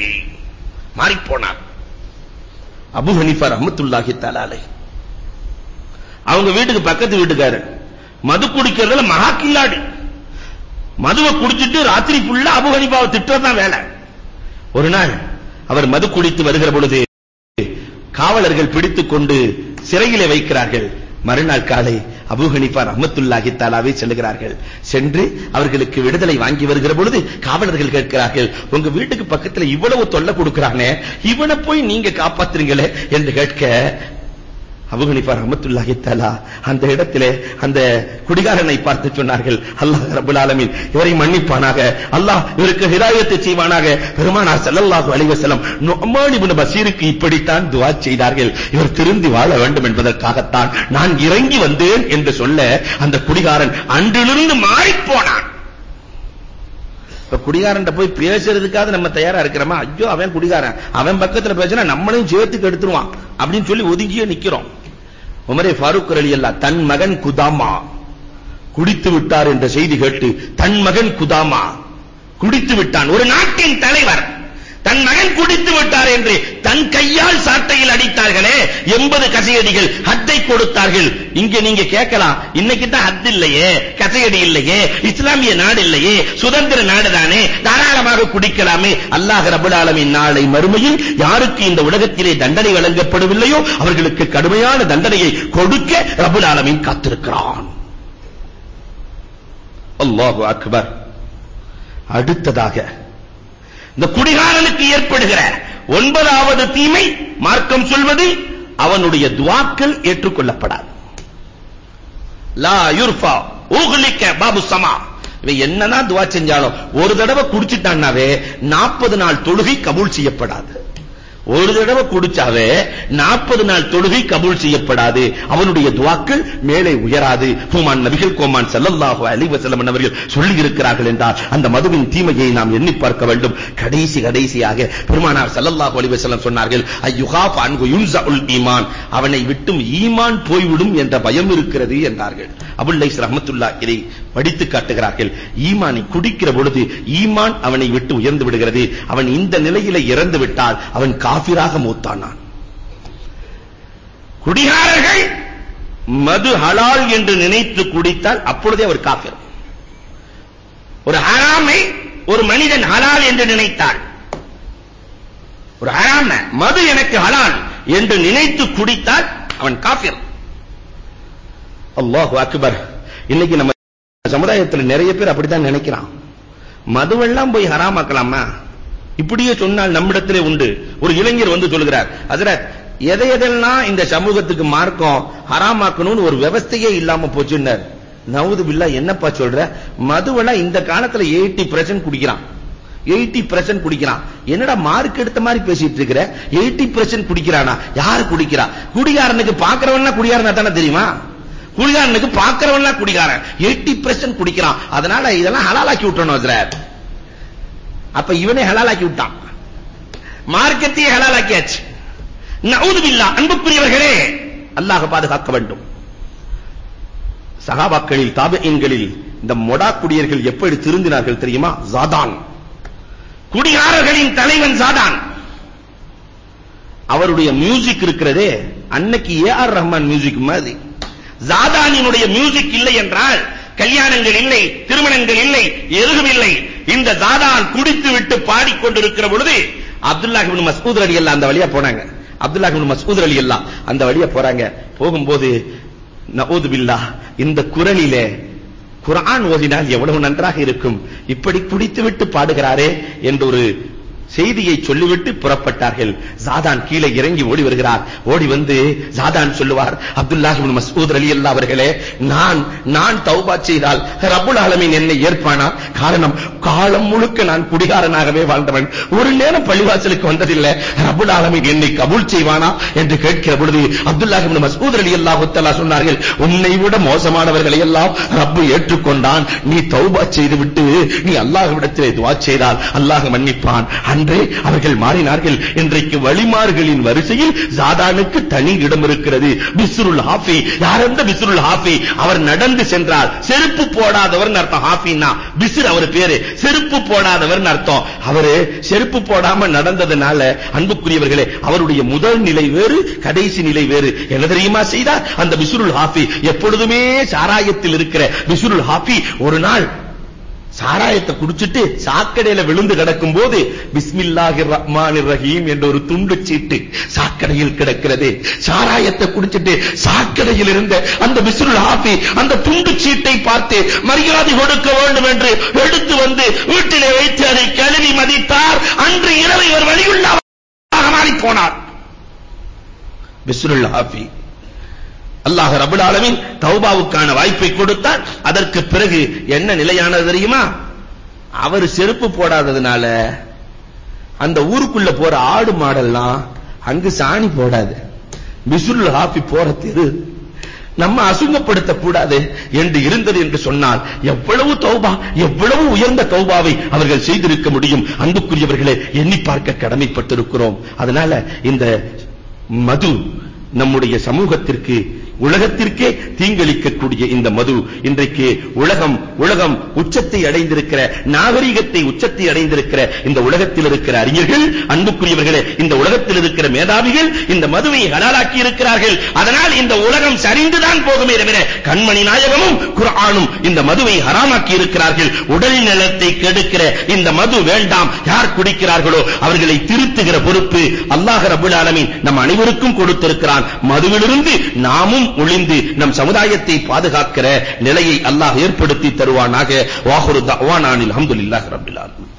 மாறிப் போனார் அபு ஹனீஃபா ரஹ்மத்துல்லாஹி தஆலா அலைஹி அவங்க வீட்டுக்கு பக்கத்து வீட்டுக்காரர் மது குடிக்கிறதுல மகா கில்லாடி மதுவை குடிச்சிட்டு ராத்திரி ஃபுல்லா அபு ஹனீஃபாவை திட்டுறதுதான் வேலை ஒரு நாள் அவர் மது குடித்து வருகிற பொழுது காவலர்கள் பிடித்துக் கொண்டு சிறையிலே வைக்கிறார்கள் மறுநாள் காலை அபூ ஹனீஃபா ரஹ்மத்துல்லாஹி தஆலாவை செல்கிறார்கள் சென்று அவர்களுக்கு விடுதலை வாங்கி வருகிற பொழுது காவலர்கள் கேட்கிறார்கள் உங்க வீட்டுக்கு பக்கத்துல இவ்வளவு தொல்லை கொடுக்கறானே இவனை போய் நீங்க காப்பாத்துறீங்களே என்று கேட்க அபூ ஹனீஃபா ரஹ்மத்துல்லாஹி தஆலா அந்த இடத்திலே அந்த குடிகாரனை பார்த்து சொன்னார்கள் அல்லாஹ் ரப்பல் ஆலமீன் இவரை மன்னிப்பானாக அல்லாஹ் இவருக்கு ஹிதாயத்தை செய்வானாக பெருமானார் ஸல்லல்லாஹு அலைஹி வஸல்லம் நுஅமான் இப்னு பஷீருக்கு இப்படித்தான் துஆ செய்தார்கள் இவர் திருந்தி வாழ வேண்டும் என்பதற்காகத்தான் நான் இறங்கி வந்தேன் என்று சொல்ல அந்த குடிகாரன் அன்றிலிருந்து மாறிப் போனான் இப்ப குடிகாரன்ட்ட போய் பேசுறதுக்காக நம்ம தயாரா இருக்கிறோமா ஐயோ அவன் குடிகாரன் அவன் பக்கத்துல பேசினா நம்மளையும் சேர்த்து கெடுத்துருவான் அப்படின்னு சொல்லி ஒதுங்கியே நிக்கிறோம் உமரே ஃபாரூக் ரலியல்லாஹ் தன் மகன் குதாமா குடித்து விட்டார் என்ற செய்தி கேட்டு தன் மகன் குதாமா குடித்து விட்டான் ஒரு நாட்டின் தலைவர் தன் மகன் குடித்து விட்டார் என்று தன் கையால் சாட்டையில் அடித்தார்களே 80 கசையடிகள் ஹத்தை கொடுத்தார்கள் இங்க நீங்க கேட்கலாம் இன்னைக்கு தான் ஹத் இல்லையே கசையடி இல்லையே இஸ்லாமிய நாடு இல்லையே சுதந்திர நாடு தானே தாராளமாக குடிக்கலாமே அல்லாஹ் ரப்பல் ஆலமீன் நாளை மறுமையில் யாருக்கு இந்த உலகத்திலே தண்டனை வழங்கப்படவில்லையோ அவர்களுக்கு கடுமையான தண்டனையை கொடுக்க ரப்பல் ஆலமீன் காத்திருக்கிறான் அல்லாஹு அக்பர் அடுத்ததாக இந்த குடிகாரனுக்கு ஏற்படுகிற ஒன்பதாவது தீமை மார்க்கம் சொல்வது அவனுடைய துவாக்கள் ஏற்றுக்கொள்ளப்படாது லா யுர்ஃபா ஊகலிக்க பாபு சமா இவன் என்னதான் துவா செஞ்சாலும் ஒரு தடவை குடிச்சிட்டான்னாவே 40 நாள் தொழுகை கபூல் செய்யப்படாது ஒரு தடவை குடிச்சாவே 40 நாள் தொழுகை கபூல் செய்யப்படாது அவனுடைய துவாக்கள் மேலே உயராது ஹுமான் நபிகள் கோமான் ஸல்லல்லாஹு அலைஹி வஸல்லம் அவர்கள் சொல்லி இருக்கிறார்கள் என்றால் அந்த மதுவின் தீமையை நாம் எண்ணி பார்க்க வேண்டும் கடைசி கடைசியாக பெருமானார் ஸல்லல்லாஹு அலைஹி வஸல்லம் சொன்னார்கள் அய்யுகாஃப் அன்கு யுன்ஸுல் ஈமான் அவனை விட்டும் ஈமான் போய்விடும் என்ற பயம் இருக்கிறது என்றார்கள் அபுல் லைஸ் ரஹ்மத்துல்லாஹ் இதை படித்து காட்டுகிறார்கள் ஈமானை குடிக்கிற பொழுது ஈமான் அவனை விட்டு உயர்ந்து விடுகிறது அவன் இந்த நிலையில இறந்து விட்டால் அவன் காபிராக மூத்தானான் குடிகாரர்கள் மது ஹலால் என்று நினைத்து குடித்தால் அப்பொழுதே அவர் காபிர் ஒரு ஹராமை ஒரு மனிதன் ஹலால் என்று நினைத்தால் ஒரு ஹராம மது எனக்கு ஹலால் என்று நினைத்து குடித்தால் அவன் காபிர் அல்லாஹு அக்பர் இன்னைக்கு நம்ம சமுதாயத்துல நிறைய பேர் அப்படித்தான் நினைக்கிறான் மதுவெல்லாம் போய் ஹராமாக்கலாமா இப்படியே சொன்னால் நம்மிடத்திலே உண்டு ஒரு இளைஞர் வந்து சொல்கிறார் ஹஜரத் எதை எதெல்லாம் இந்த சமூகத்துக்கு மார்க்கம் ஹராமாக்கணும்னு ஒரு விவஸ்தையே இல்லாம போச்சுன்னார் நவுது பில்லா என்னப்பா சொல்ற மதுவெல்லாம் இந்த காலத்துல 80% குடிக்கிறான் 80% குடிக்கிறான் என்னடா மார்க் எடுத்த மாதிரி பேசிட்டு இருக்கிற 80% குடிக்கிறானா யாரு குடிக்கிறா குடிகாரனுக்கு பாக்குறவன்னா குடிகாரனா தானே தெரியுமா குடிகாரனுக்கு பாக்குறவன்லாம் குடிகாரன் 80% குடிக்கிறான் அதனால இதெல்லாம் ஹலாலாக்கி விட்டணும் ஹஜ்ரத் அப்ப இவனே ஹலாலாக்கி விட்டான் மார்க்கத்தையே ஹலாலாக்கியாச்சு நவுது பில்லா அன்புக்குரியவர்களே அல்லாஹ் பாதுகாக்க வேண்டும் சகாபாக்களில் தாபியீன்களில் இந்த மொடா குடியர்கள் எப்படி திருந்தினார்கள் தெரியுமா ஜாதான் குடிகாரர்களின் தலைவன் ஜாதான் அவருடைய மியூசிக் இருக்கிறதே அன்னைக்கு ஏ ஆர் ரஹ்மான் மியூசிக் மாதிரி ஜாதானினுடைய மியூசிக் இல்லை என்றால் கல்யாணங்கள் இல்லை திருமணங்கள் இல்லை எதுவும் இல்லை இந்த ஜாதான் குடித்து விட்டு பாடிக்கொண்டிருக்கிற பொழுது அப்துல்லாஹ் இப்னு மஸ்ஊத் ரலியல்லாஹு அந்த வழியா போனாங்க அப்துல்லாஹ் இப்னு மஸ்ஊத் ரலியல்லாஹு அந்த வழியா போறாங்க போகும்போது நஊது பில்லாஹ் இந்த குரலிலே குர்ஆன் ஓதினால் எவ்வளவு நன்றாக இருக்கும் இப்படி குடித்து விட்டு பாடுகிறாரே என்ற ஒரு செய்தியை சொல்லிவிட்டு புறப்பட்டார்கள் ஜாதான் கீழே இறங்கி ஓடி வருகிறார் ஓடி வந்து ஜாதான் சொல்லுவார் அப்துல்லாஹ் இப்னு மஸ்ஊத் ரலியல்லாஹு அவர்களே நான் நான் தௌபா செய்தால் ரப்புல் ஆலமீன் என்னை ஏற்பானா காரணம் காலம் முழுக்க நான் குடிகாரனாகவே வாழ்ந்தவன் ஒரு நேரம் பள்ளிவாசலுக்கு வந்ததில்லை ரப்புல் ஆலமீன் என்னை கபூல் செய்வானா என்று கேட்கிற பொழுது அப்துல்லாஹ் இப்னு மஸ்ஊத் ரலியல்லாஹு தஆலா சொன்னார்கள் உன்னை விட மோசமானவர்களை எல்லாம் ரப்பு ஏற்றுக்கொண்டான் நீ தௌபா செய்துவிட்டு நீ அல்லாஹ்விடத்திலே துஆ செய்தால் அல்லாஹ் மன்னிப்பான் அன்றே அவர்கள் மாறினார்கள் இன்றைக்கு வழிமார்களின் வரிசையில் ஜாதானுக்கு தனி இடம் இருக்கிறது பிஸ்ருல் ஹாஃபி யார் அந்த பிஸ்ருல் ஹாஃபி அவர் நடந்து சென்றார் செருப்பு போடாதவர் அர்த்தம் ஹாஃபின்னா பிஸ்ர் அவர் பேரு செருப்பு போடாதவர்னு அர்த்தம் அவரு செருப்பு போடாம நடந்ததுனால அன்புக்குரியவர்களே அவருடைய முதல் நிலை வேறு கடைசி நிலை வேறு என்ன தெரியுமா செய்தார் அந்த பிசுருல் ஹாஃபி எப்பொழுதுமே சாராயத்தில் இருக்கிற பிசுருல் ஹாஃபி ஒரு நாள் சாராயத்தை குடிச்சிட்டு சாக்கடையில விழுந்து கிடக்கும் போது பிஸ்மில்லாஹிர் ரஹ்மானிர் ரஹீம் என்ற ஒரு துண்டு சீட்டு சாக்கடையில் கிடக்கிறது சாராயத்தை குடிச்சிட்டு சாக்கடையில் இருந்த அந்த பிஸ்ருல் ஹாஃபி அந்த துண்டு சீட்டை பார்த்து மரியாதை கொடுக்க வேண்டும் என்று எடுத்து வந்து வீட்டிலே வைத்து அதை கழுவி மதித்தார் அன்று இரவு இவர் வழியுள்ளவராக மாறி போனார் பிஸ்ருல் ஹாஃபி அல்லாஹ் ரபுல் ஆலமீன் தௌபாவுக்கான வாய்ப்பை கொடுத்தார் அதற்கு பிறகு என்ன நிலையானது தெரியுமா அவர் செருப்பு போடாததுனால அந்த ஊருக்குள்ள போற ஆடு மாடெல்லாம் அங்கு சாணி போடாது பிசுல் ஹாஃபி போற தெரு நம்ம அசுங்கப்படுத்த கூடாது என்று இருந்தது என்று சொன்னால் எவ்வளவு தௌபா எவ்வளவு உயர்ந்த தௌபாவை அவர்கள் செய்திருக்க முடியும் அன்புக்குரியவர்களே எண்ணி பார்க்க கடமைப்பட்டிருக்கிறோம் அதனால இந்த மது நம்முடைய சமூகத்திற்கு உலகத்திற்கே தீங்களிக்கக்கூடிய இந்த மது இன்றைக்கு உலகம் உலகம் உச்சத்தை அடைந்திருக்கிற நாகரிகத்தை உச்சத்தை அடைந்திருக்கிற இந்த உலகத்தில் இருக்கிற அறிஞர்கள் அன்புக்குரியவர்களே இந்த உலகத்தில் இருக்கிற மேதாவிகள் இந்த மதுவை ஹலாலாக்கி இருக்கிறார்கள் அதனால் இந்த உலகம் சரிந்துதான் போகுமே தவிர கண்மணி நாயகமும் குர்ஆனும் இந்த மதுவை ஹராமாக்கி இருக்கிறார்கள் உடல் நலத்தை கெடுக்கிற இந்த மது வேண்டாம் யார் குடிக்கிறார்களோ அவர்களை திருத்துகிற பொறுப்பு அல்லாஹ் ரப்பல் ஆலமீன் நம் அனைவருக்கும் கொடுத்திருக்கிறான் மதுவிலிருந்து நாமும் ஒளிந்து நம் சமுதாயத்தை பாதுகாக்கிற நிலையை அல்லாஹ் ஏற்படுத்தி தருவானாக வாஹுரு தஅவானானில் அல்ஹம்துலில்லாஹி ரப்பில் ஆலமீன்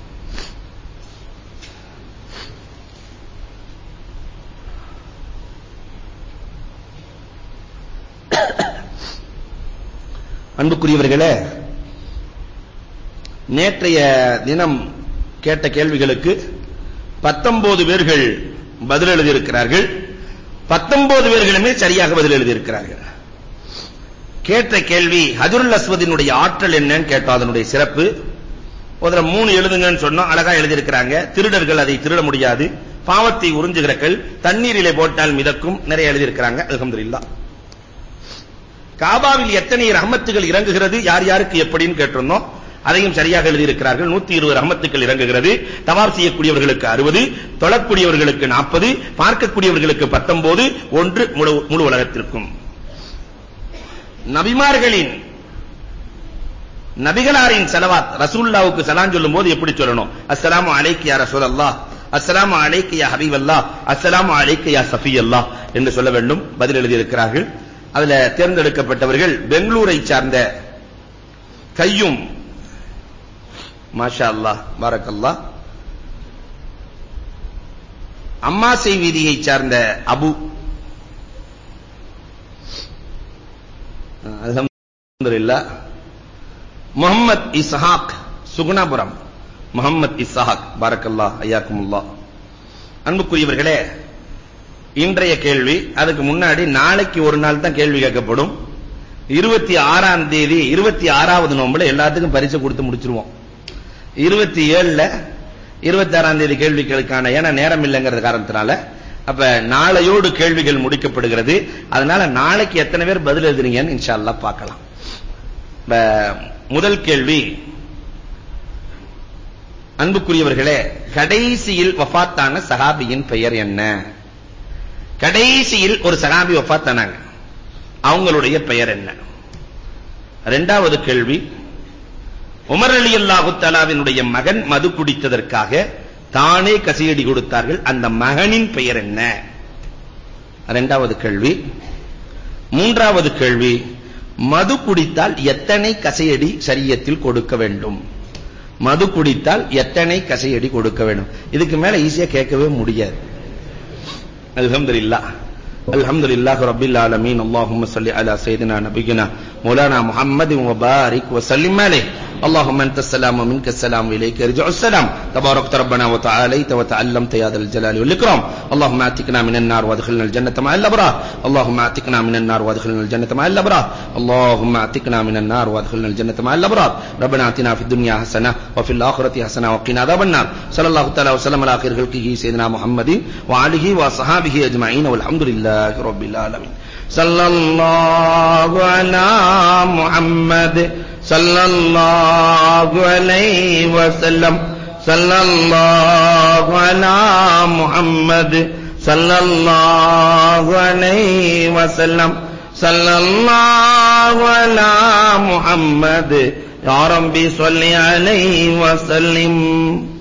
அன்புக்குரியவர்களே நேற்றைய தினம் கேட்ட கேள்விகளுக்கு 19 பேர்கள் பதில் எழுதியிருக்கிறார்கள் 19 பேர்களுமே சரியாக பதில் எழுதியிருக்கிறார்கள் கேட்ட கேள்வி ஹஜருல் அஸ்வதினுடைய ஆற்றல் என்னன்னு கேட்டோம் அதனுடைய சிறப்பு முதல்ல மூணு எழுதுங்கன்னு சொன்னோம் அழகா எழுதியிருக்கிறாங்க திருடர்கள் அதை திருட முடியாது பாவத்தை உறிஞ்சுகிற கல் தண்ணீரிலே போட்டால் மிதக்கும் நிறைய எழுதியிருக்கிறாங்க அல்ஹம்துலில்லாஹ் காபாவில் எத்தனை ரஹமத்துகள் இறங்குகிறது யார் யாருக்கு எப்படின்னு கேட்டிருந்தோம் அதையும் சரியாக எழுதியிருக்கிறார்கள் 120 ரஹமத்துக்கள் இறங்குகிறது தவாப் செய்யக்கூடியவர்களுக்கு 60 தொழக்கூடியவர்களுக்கு 40 பார்க்கக்கூடியவர்களுக்கு 19 ஒன்று முழு முழு உலகத்திற்கும் நபிமார்களின் நபிகளாரின் ஸலவாத் ரசூலுல்லாஹ்வுக்கு சலாம் சொல்லும்போது எப்படி சொல்லணும் அஸ்ஸலாமு அலைக்க யா ரசூலல்லாஹ் அஸ்ஸலாமு அலைக்க யா ஹபீபல்லாஹ் அஸ்ஸலாமு அலைக்க யா சஃபியல்லாஹ் என்று சொல்ல வேண்டும் பதில் எழுதியிருக்கிறார்கள் அதுல தேர்ந்தெடுக்கப்பட்டவர்கள் பெங்களூரை சார்ந்த கையும் மாஷா அல்லாஹ் பாரக்கல்லாஹ் அம்மாசை வீதியை சார்ந்த அபு அல்ஹம்துலில்லாஹ் முகமது இஸ்ஹாக் சுகுணாபுரம் முகமது இஸ்ஹாக் பாரக்கல்லாஹ் ஐயாக்குமுல்லாஹ் அன்புக்குரியவர்களே இன்றைய கேள்வி அதுக்கு முன்னாடி நாளைக்கு ஒரு நாள் தான் கேள்வி கேட்கப்படும் இருபத்தி ஆறாம் தேதி இருபத்தி ஆறாவது நோம்புல எல்லாத்துக்கும் பரிசு கொடுத்து முடிச்சிருவோம் இருபத்தி ஏழுல இருபத்தி ஆறாம் தேதி கேள்விகளுக்கான ஏன்னா நேரம் இல்லைங்கிறது காரணத்தினால அப்ப நாளையோடு கேள்விகள் முடிக்கப்படுகிறது அதனால நாளைக்கு எத்தனை பேர் பதில் எழுதுறீங்கன்னு இன்ஷா அல்லாஹ் பார்க்கலாம் இப்ப முதல் கேள்வி அன்புக்குரியவர்களே கடைசியில் வஃபாத்தான சஹாபியின் பெயர் என்ன கடைசியில் ஒரு சஹாபி வஃபாத்தானாங்க அவங்களுடைய பெயர் என்ன இரண்டாவது கேள்வி உமர் ரலியல்லாஹு தஆலாவினுடைய மகன் மது குடித்ததற்காக தானே கசியடி கொடுத்தார்கள் அந்த மகனின் பெயர் என்ன இரண்டாவது கேள்வி மூன்றாவது கேள்வி மது குடித்தால் எத்தனை கசையடி சரியத்தில் கொடுக்க வேண்டும் மது குடித்தால் எத்தனை கசையடி கொடுக்க வேண்டும் இதுக்கு மேல ஈஸியா கேட்கவே முடியாது அல்ஹம்துலில்லாஹ் الحمد لله رب العالمين اللهم صل على سيدنا نبينا مولانا محمد وبارك وسلم عليه اللهم انت السلام ومنك السلام اليك يرجع السلام تباركت ربنا وتعاليت وتعلمت يا ذا الجلال والاكرام اللهم اعتقنا من النار وادخلنا الجنه مع الابرار اللهم اعتقنا من النار وادخلنا الجنه مع الابرار اللهم اعتقنا من النار وادخلنا الجنه مع الابرار ربنا اتنا في الدنيا حسنه وفي الاخره حسنه وقنا عذاب النار صلى الله تعالى وسلم على خير خلقه سيدنا محمد وعليه واصحابه اجمعين والحمد لله رب العالمين صلى الله على محمد ஸல்லல்லாஹு அலைஹி வஸல்லம் ஸல்லல்லாஹு அலா முஹம்மது ஸல்லல்லாஹு அலைஹி வஸல்லம் ஸல்லல்லாஹு அலா முஹம்மது யா ரப்பி ஸல்லி அலைஹி வஸல்லிம்